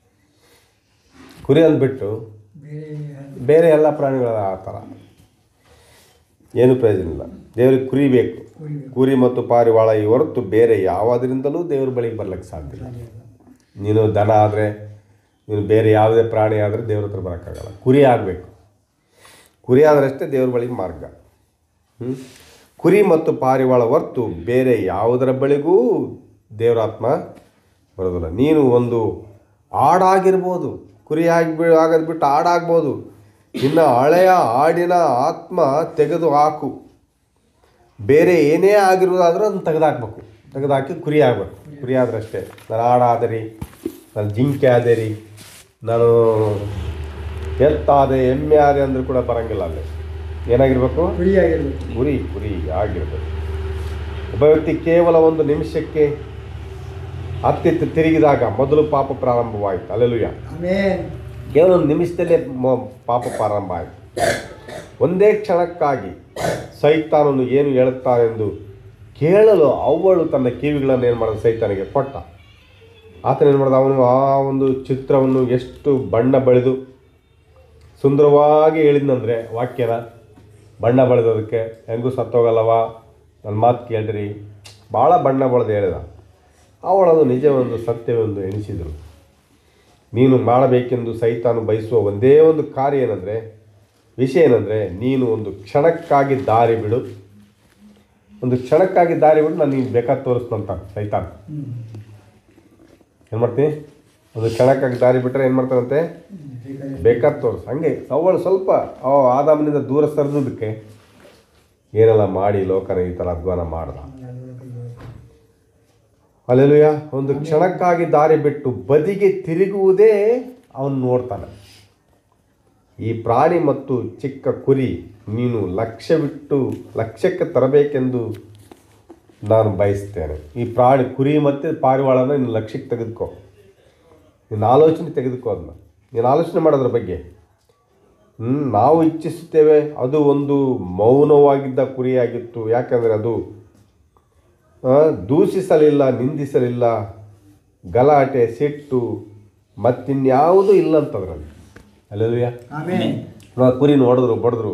ಕುರಿ ಅಂದ್ಬಿಟ್ಟು ಬೇರೆ ಬೇರೆ ಎಲ್ಲ ಪ್ರಾಣಿಗಳ ಆ ಥರ ಏನು ಪ್ರಯೋಜನ ಇಲ್ಲ ದೇವರಿಗೆ ಕುರಿ ಬೇಕು ಕುರಿ ಬೇಕು. ಕುರಿ ಮತ್ತು ಪಾರಿವಾಳ ಈ ಹೊರತು ಬೇರೆ ಯಾವುದರಿಂದಲೂ ದೇವ್ರ ಬಳಿಗೆ ಬರ್ಲಿಕ್ಕೆ ಸಾಧ್ಯ ಇಲ್ಲ ನೀನು ದನ ಆದರೆ ನೀನು ಬೇರೆ ಯಾವುದೇ ಪ್ರಾಣಿ ಆದರೆ ದೇವ್ರ ಹತ್ರ ಬರೋಕ್ಕಾಗಲ್ಲ ಕುರಿ ಆಗಬೇಕು ಕುರಿ ಆದರಷ್ಟೇ ದೇವ್ರ ಬಳಿಗೆ ಮಾರ್ಗ ಹ್ಮ್? ಕುರಿ ಮತ್ತು ಪಾರಿವಾಳ ಹೊರ್ತು ಬೇರೆ ಯಾವುದರ ಬಳಿಗೂ ದೇವರಾತ್ಮ ಬರೋದಿಲ್ಲ ನೀನು ಒಂದು ಆಡಾಗಿರ್ಬೋದು ಕುರಿ ಆಗಿ ಆಗೋದು ಬಿಟ್ಟು ಆಡಾಗ್ಬೋದು ನಿನ್ನ ಹಳೆಯ ಆಡಿನ ಆತ್ಮ ತೆಗೆದು ಹಾಕು ಬೇರೆ ಏನೇ ಆಗಿರೋದಾದ್ರೂ ಅದನ್ನು ತೆಗೆದಾಕ್ಬೇಕು ತೆಗೆದಾಕಿ ಕುರಿ ಆಗಬೇಕು ಕುರಿ ಆದ್ರಷ್ಟೇ ನಾನು ಆಡಾದರಿ ನಾನು ಜಿಂಕೆ ಆದೇರಿ ನಾನು ಎತ್ತಾದೆ ಎಮ್ಮೆ ಆದೆ ಅಂದರೂ ಕೂಡ ಬರಂಗಿಲ್ಲ ಅಲ್ಲಿ ಏನಾಗಿರ್ಬೇಕು ಕುರಿ ಆಗಿರ್ಬೇಕು ಕುರಿ ಕುರಿ ಆಗಿರ್ಬೇಕು ಒಬ್ಬ ವ್ಯಕ್ತಿ ಕೇವಲ ಒಂದು ನಿಮಿಷಕ್ಕೆ ಅತ್ತಿತ್ತು ತಿರುಗಿದಾಗ ಮೊದಲು ಪಾಪ ಪ್ರಾರಂಭವಾಯಿತು ಅಲ್ಲೆಲುಯ್ಯ ಆಮೇನ್ ಕೇವಲ ಒಂದು ನಿಮಿಷದಲ್ಲೇ ಮ- ಪಾಪ ಪ್ರಾರಂಭ ಆಯಿತು ಒಂದೇ ಕ್ಷಣಕ್ಕಾಗಿ ಸೈತಾನನು ಏನು ಹೇಳುತ್ತಾನೆಂದು ಕೇಳಲು ಅವಳು ತನ್ನ ಕಿವಿಗಳನ್ನು ಏನು ಮಾಡಿದ ಸೈತಾನಿಗೆ ಕೊಟ್ಟ ಆತನ ಏನು ಮಾಡಿದ ಅವನು ಆ ಒಂದು ಚಿತ್ರವನ್ನು ಎಷ್ಟು ಬಣ್ಣ ಬಳಿದು ಸುಂದರವಾಗಿ ಹೇಳಿದ್ನಂದರೆ ವಾಕ್ಯನ ಬಣ್ಣ ಬಳೆದದಕ್ಕೆ ಹೆಂಗೂ ಸತ್ತೋಗಲ್ಲವ ನನ್ನ ಮಾತು ಕೇಳ್ರಿ ಭಾಳ ಬಣ್ಣ ಬಳೆದು ಹೇಳಿದ ಅವಳದು ನಿಜವೊಂದು ಸತ್ಯವೊಂದು ಎಣಿಸಿದರು ನೀನು ಮಾಡಬೇಕೆಂದು ಸೈತಾನು ಬಯಸುವ ಒಂದೇ ಒಂದು ಕಾರ್ಯ ಏನಂದರೆ ವಿಷಯ ಏನಂದರೆ ನೀನು ಒಂದು ಕ್ಷಣಕ್ಕಾಗಿ ದಾರಿ ಬಿಡು ಒಂದು ಕ್ಷಣಕ್ಕಾಗಿ ದಾರಿ ಬಿಡು ನಾನು ನೀನು ಬೇಕಾದ ತೋರಿಸ್ನಂತ ಸೈತಾನ್ ಹ್ಮ್. ಏನು ಮಾಡ್ತೀನಿ ಒಂದು ಕ್ಷಣಕ್ಕಾಗಿ ದಾರಿ ಬಿಟ್ಟರೆ ಏನು ಮಾಡ್ತಾನಂತೆ ಬೇಕಾದ್ರೆ ಬೇಕಾದ ತೋರಿಸ್ ಹಂಗೆ ಅವಳು ಸ್ವಲ್ಪ ಅವ ಆದಾಮನಿಂದ ದೂರ ಸರಿದಕ್ಕೆ ಏನೆಲ್ಲ ಮಾಡಿ ಲೋಕನ ಈ ಥರ ಅಧ್ವಾನ ಮಾಡ್ದ ಅಲ್ಲೆಲುಯ ಒಂದು ಕ್ಷಣಕ್ಕಾಗಿ ದಾರಿ ಬಿಟ್ಟು ಬದಿಗೆ ತಿರುಗುವುದೇ ಅವನು ನೋಡ್ತಾನೆ ಈ ಪ್ರಾಣಿ ಮತ್ತು ಚಿಕ್ಕ ಕುರಿ ನೀನು ಲಕ್ಷ್ಯವಿಟ್ಟು ಲಕ್ಷ್ಯಕ್ಕೆ ತರಬೇಕೆಂದು ನಾನು ಬಯಸ್ತೇನೆ ಈ ಪ್ರಾಣಿ ಕುರಿ ಮತ್ತು ಪಾರಿವಾಳನ ನೀನು ಲಕ್ಷ್ಯಕ್ಕೆ ತೆಗೆದುಕೋ ನಿನ್ನ ಆಲೋಚನೆ ತೆಗೆದುಕೋ ಅದನ್ನ ನೀನು ಆಲೋಚನೆ ಮಾಡೋದ್ರ ಬಗ್ಗೆ ಹ್ಮ್, ನಾವು ಇಚ್ಛಿಸುತ್ತೇವೆ ಅದು ಒಂದು ಮೌನವಾಗಿದ್ದ ಕುರಿಯಾಗಿತ್ತು ಯಾಕಂದರೆ ಅದು ಆ, ದೂಷಿಸಲಿಲ್ಲ ನಿಂದಿಸಲಿಲ್ಲ ಗಲಾಟೆ ಸಿಟ್ಟು ಮತ್ತಿನ್ಯಾವುದೂ ಇಲ್ಲ ಅಂತದ್ರಲ್ಲಿ ಅಲ್ಲಲ್ವಿಯ ಆಮೇನ್ ಕುರಿ ನೋಡಿದ್ರು ಬಡಿದ್ರು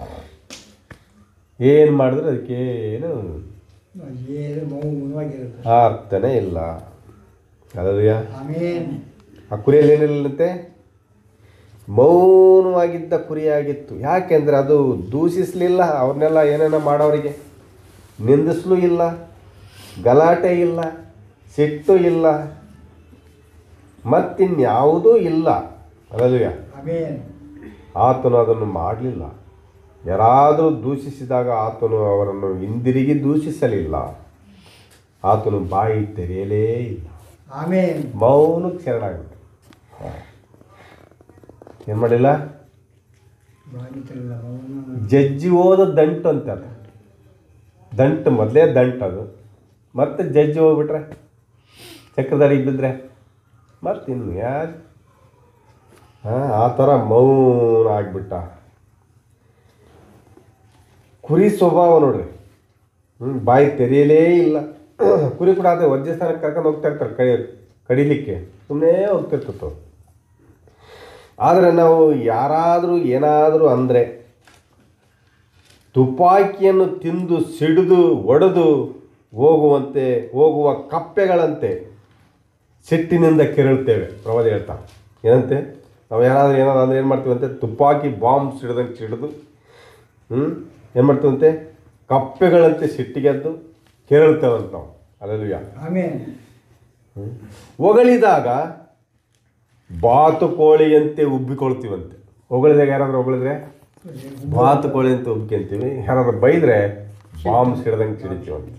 ಏನು ಮಾಡಿದ್ರು ಅದಕ್ಕೆ ಏನು ಏನು ಮೌನವಾಗಿರುತ್ತೆ ಅರ್ಥನೇ ಇಲ್ಲ ಅಲ್ಲಲ್ವಿಯ ಆಮೇನ್ ಆ ಕುರಿಯಲ್ಲಿ ಏನಿಲ್ಲಂತೆ ಮೌನವಾಗಿದ್ದ ಕುರಿಯಾಗಿತ್ತು ಯಾಕೆಂದರೆ ಅದು ದೂಷಿಸಲಿಲ್ಲ ಅವ್ರನ್ನೆಲ್ಲ ಏನೇನೋ ಮಾಡೋರಿಗೆ ನಿಂದಿಸಲೂ ಇಲ್ಲ ಗಲಾಟೆ ಇಲ್ಲ ಸಿಟ್ಟು ಇಲ್ಲ ಮತ್ತಿನ್ಯಾವುದೂ ಇಲ್ಲ ಅಲ್ಲಲ್ವಿಯ ಆಮೇನ್ ಆತನು ಅದನ್ನು ಮಾಡಲಿಲ್ಲ ಯಾರಾದರೂ ದೂಷಿಸಿದಾಗ ಆತನು ಅವರನ್ನು ಹಿಂದಿರುಗಿ ದೂಷಿಸಲಿಲ್ಲ ಆತನು ಬಾಯಿ ತೆರೆಯಲೇ ಇಲ್ಲ ಆಮೇನ್ ಮೌನಕ್ಕೆ ಶರಣಾಗ್ಬಿಟ್ಟು ಏನು ಮಾಡಿಲ್ಲ ಬಾಗಿತ್ತಲ್ಲ ಮೌನ ಜಜ್ಜಿ ಹೋದ ದಂಟು ಅಂತ ಅದು ದಂಟು ಮೊದಲೇ ದಂಟು ಅದು ಮತ್ತೆ ಜಜ್ಜಿ ಹೋಗ್ಬಿಟ್ರೆ ಚಕ್ರದಾರಿಗೆ ಬಿದ್ದರೆ ಮತ್ತಿನ್ನು ಯಾರು ಹಾಂ ಆ ಥರ ಮೌನ ಆಗಿಬಿಟ್ಟ ಕುರಿ ಸ್ವಭಾವ ನೋಡ್ರಿ ಹ್ಞೂ ಬಾಯಿ ತೆರೆಯಲೇ ಇಲ್ಲ ಕುರಿ ಕೂಡ ಅದೇ ವಜ್ರ ಸ್ಥಾನಕ್ಕೆ ಕರ್ಕೊಂಡು ಹೋಗ್ತಾ ಇರ್ತಾರೆ ಕಡಿ ಕಡಿಲಿಕ್ಕೆ ಸುಮ್ಮನೆ ಹೋಗ್ತಿರ್ತತ್ತು ಆದರೆ ನಾವು ಯಾರಾದರೂ ಏನಾದರೂ ಅಂದರೆ ತುಪಾಕಿಯನ್ನು ತಿಂದು ಸಿಡಿದು ಒಡೆದು ಹೋಗುವಂತೆ ಹೋಗುವ ಕಪ್ಪೆಗಳಂತೆ ಸಿಟ್ಟಿನಿಂದ ಕೆರಳುತ್ತೇವೆ ಪ್ರವಾದಿ ಹೇಳ್ತಾ ಏನಂತೆ ನಾವು ಯಾರಾದ್ರೂ ಏನಾದ್ರು ಅಂದ್ರೆ ಏನು ಮಾಡ್ತೀವಂತೆ ತುಪ್ಪಾಕಿ ಬಾಂಬ್ ಸಿಡ್ದಂಗೆ ಸಿಡಿದು ಹ್ಞೂ ಏನು ಮಾಡ್ತೀವಂತೆ ಕಪ್ಪೆಗಳಂತೆ ಸಿಟ್ಟಿಗೆದ್ದು ಕೆರಳ್ತೇವಂತ ನಾವು ಅಲ್ಲಲ್ವಿಯ ಆಮೇನ್ ಹೊಗಳಿದಾಗ ಬಾತುಕೋಳಿಯಂತೆ ಉಬ್ಬಿಕೊಳ್ತೀವಂತೆ ಹೊಗಳಿದಾಗ ಯಾರಾದ್ರೂ ಹೊಗಳಿದ್ರೆ ಬಾತುಕೋಳಿ ಅಂತ ಉಬ್ಕೊಂತೀವಿ ಯಾರಾದ್ರೂ ಬೈದ್ರೆ ಬಾಂಬ್ ಸಿಡ್ದಂಗೆ ಸಿಡಿತೀವಂತೆ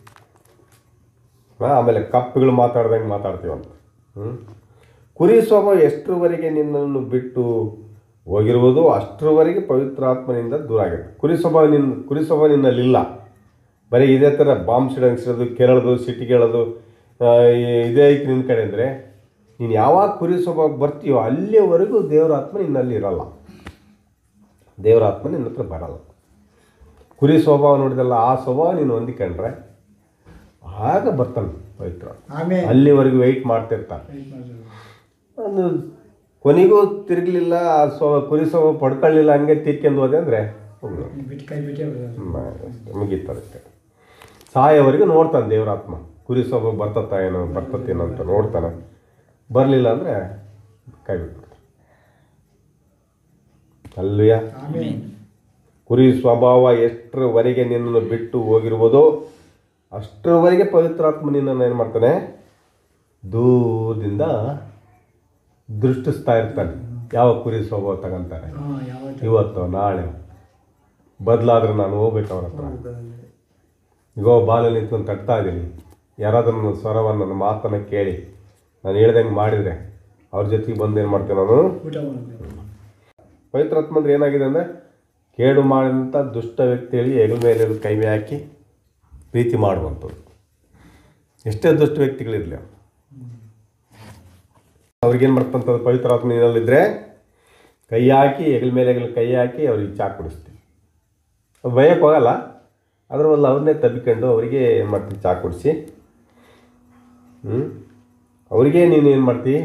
ಹಾ, ಆಮೇಲೆ ಕಪ್ಪುಗಳು ಮಾತಾಡ್ದಂಗೆ ಮಾತಾಡ್ತೀವಂತ ಹ್ಞೂ ಕುರಿ ಸ್ವಭಾವ ಎಷ್ಟರವರೆಗೆ ನಿನ್ನನ್ನು ಬಿಟ್ಟು ಹೋಗಿರುವುದು ಅಷ್ಟರವರೆಗೆ ಪವಿತ್ರಾತ್ಮನಿಂದ ದೂರ ಆಗುತ್ತೆ ಕುರಿ ಸ್ವಭಾವ ನಿನ್ನ ಕುರಿ ಸ್ವಭಾವ ನಿನ್ನಲ್ಲಿಲ್ಲ ಬರೀ ಇದೇ ಥರ ಬಾಂಬ್ ಸಿಡಂಗೆ ಸಿಡೋದು ಕೆರಳೋದು ಸಿಟ್ಟಿಗೇಳೋದು ಆ, ಈ- ಇದೇ ಐತಿ ನಿನ್ನ ಕಡೆ ಅಂದರೆ ನೀನು ಯಾವಾಗ ಕುರಿ ಸ್ವಭಾವ ಬರ್ತೀಯೋ ಅಲ್ಲಿಯವರೆಗೂ ದೇವರ ಆತ್ಮ ನಿನ್ನಲ್ಲಿ ಇರಲ್ಲ ದೇವರ ಆತ್ಮ ನಿನ್ನ ಹತ್ರ ಬರಲ್ಲ ಕುರಿ ಸ್ವಭಾವ ನೋಡಿದಲ್ಲ ಆ ಸ್ವಭಾವ ನೀನು ಹೊಂದಿಕೊಂಡ್ರೆ ಆಗ ಬರ್ತಾನೆ ಪವಿತ್ರ ಆಮೇನ್ ಅಲ್ಲಿವರೆಗೂ ವೆಯ್ಟ್ ಮಾಡ್ತಿರ್ತಾನೆ Wait ಮಾಡ್ರಿ. ಒಂದು ಕೊನೆಗೂ ತಿರುಗಲಿಲ್ಲ ಆ ಸ್ವ ಕುರಿ ಸ್ವಭಾವ ಪಡ್ಕೊಳ್ಳಿಲ್ಲ ಹಂಗೆ ತೀರ್ಕೊಂಡು ಹೋದೆ ಅಂದರೆ ನೀವ್ ಬಿಟ್ಟು ಕೈ ಬಿಟ್ಟೇ ಬಿಡೋದು ಮುಗೀತದಕ್ಕೆ ಸಾಯೋವರೆಗೂ ನೋಡ್ತಾನೆ ದೇವರಾತ್ಮ ಕುರಿ ಸ್ವಭಾವ ಬರ್ತತ್ತ ಏನೋ ಬರ್ತತ್ತೇನೋ ಅಂತ ನೋಡ್ತಾನೆ ಬರಲಿಲ್ಲ ಅಂದರೆ ಕೈ ಬಿಟ್ಬಿಡ್ತಾನೆ ಅಲ್ಲಯ್ಯ ಆಮೇನ್ ಕುರಿ ಸ್ವಭಾವ ಎಷ್ಟರವರೆಗೆ ನಿನ್ನನ್ನು ಬಿಟ್ಟು ಹೋಗಿರುವುದೋ ಅಷ್ಟರವರೆಗೆ ಪವಿತ್ರಾತ್ಮ ನಿನ್ನನ್ನು ಏನು ಮಾಡ್ತಾನೆ ದೂರದಿಂದ ದೃಷ್ಟಿಸ್ತಾ ಇರ್ತಾನೆ ಯಾವ ಕುರಿ ಸ್ವಭಾವ ತಗೊಂತಾರೆ ಹಾ ಯಾವತ್ತು ಇವತ್ತು ನಾಳೆ ಬದಲಾದ್ರೆ ನಾನು ಹೋಗ್ಬೇಕು ಅವ್ರ ಹತ್ರ ಇಗೋ ಬಾಲಲ್ಲಿ ನಿಂತ್ಕೊಂಡು ತಟ್ತಾ ಇದ್ದೀನಿ ಯಾರಾದ್ರೂ ನನ್ನ ಸ್ವರವನ್ನು ನನ್ನ ಮಾತನ್ನು ಕೇಳಿ ನಾನು ಹೇಳ್ದಂಗೆ ಮಾಡಿದರೆ ಅವ್ರ ಜೊತೆಗೆ ಬಂದು ಏನು ಮಾಡ್ತೇನೆ ನಾನು ಊಟ ಮಾಡ್ಬೇಕು ಪವಿತ್ರಾತ್ಮ ಅಂದ್ರೆ ಏನಾಗಿದೆ ಅಂದರೆ ಕೇಡು ಮಾಡಿದಂಥ ದುಷ್ಟ ವ್ಯಕ್ತಿಗಳಿಗೆ ಹೆಗಲ ಮೇಲೆ ಕೈ ಮೇಲೆ ಹಾಕಿ ಪ್ರೀತಿ ಮಾಡುವಂಥದ್ದು ಎಷ್ಟೇ ದುಷ್ಟ ವ್ಯಕ್ತಿಗಳಿರಲಿ ಅವ್ರಿಗೇನು ಮಾಡ್ತಂಥದ್ದು ಪವಿತ್ರಾತ್ಮ ನೀನಲ್ಲಿದ್ದರೆ ಕೈ ಹಾಕಿ ಹೆಗಲ ಮೇಲೆ ಹೆಗಲ ಕೈ ಹಾಕಿ ಅವ್ರಿಗೆ ಚಾ ಕುಡಿಸ್ತೀವಿ ಅವ್ರು ಬೈಯಕ್ಕೆ ಹೋಗಲ್ಲ ಅದ್ರ ಬದಲು ಅವ್ರನ್ನೇ ತಬ್ಬಿಕೊಂಡು ಅವರಿಗೆ ಏನು ಮಾಡ್ತೀವಿ ಚಾ ಕುಡಿಸಿ ಹ್ಞೂ ಅವರಿಗೆ ನೀನು ಏನು ಮಾಡ್ತೀವಿ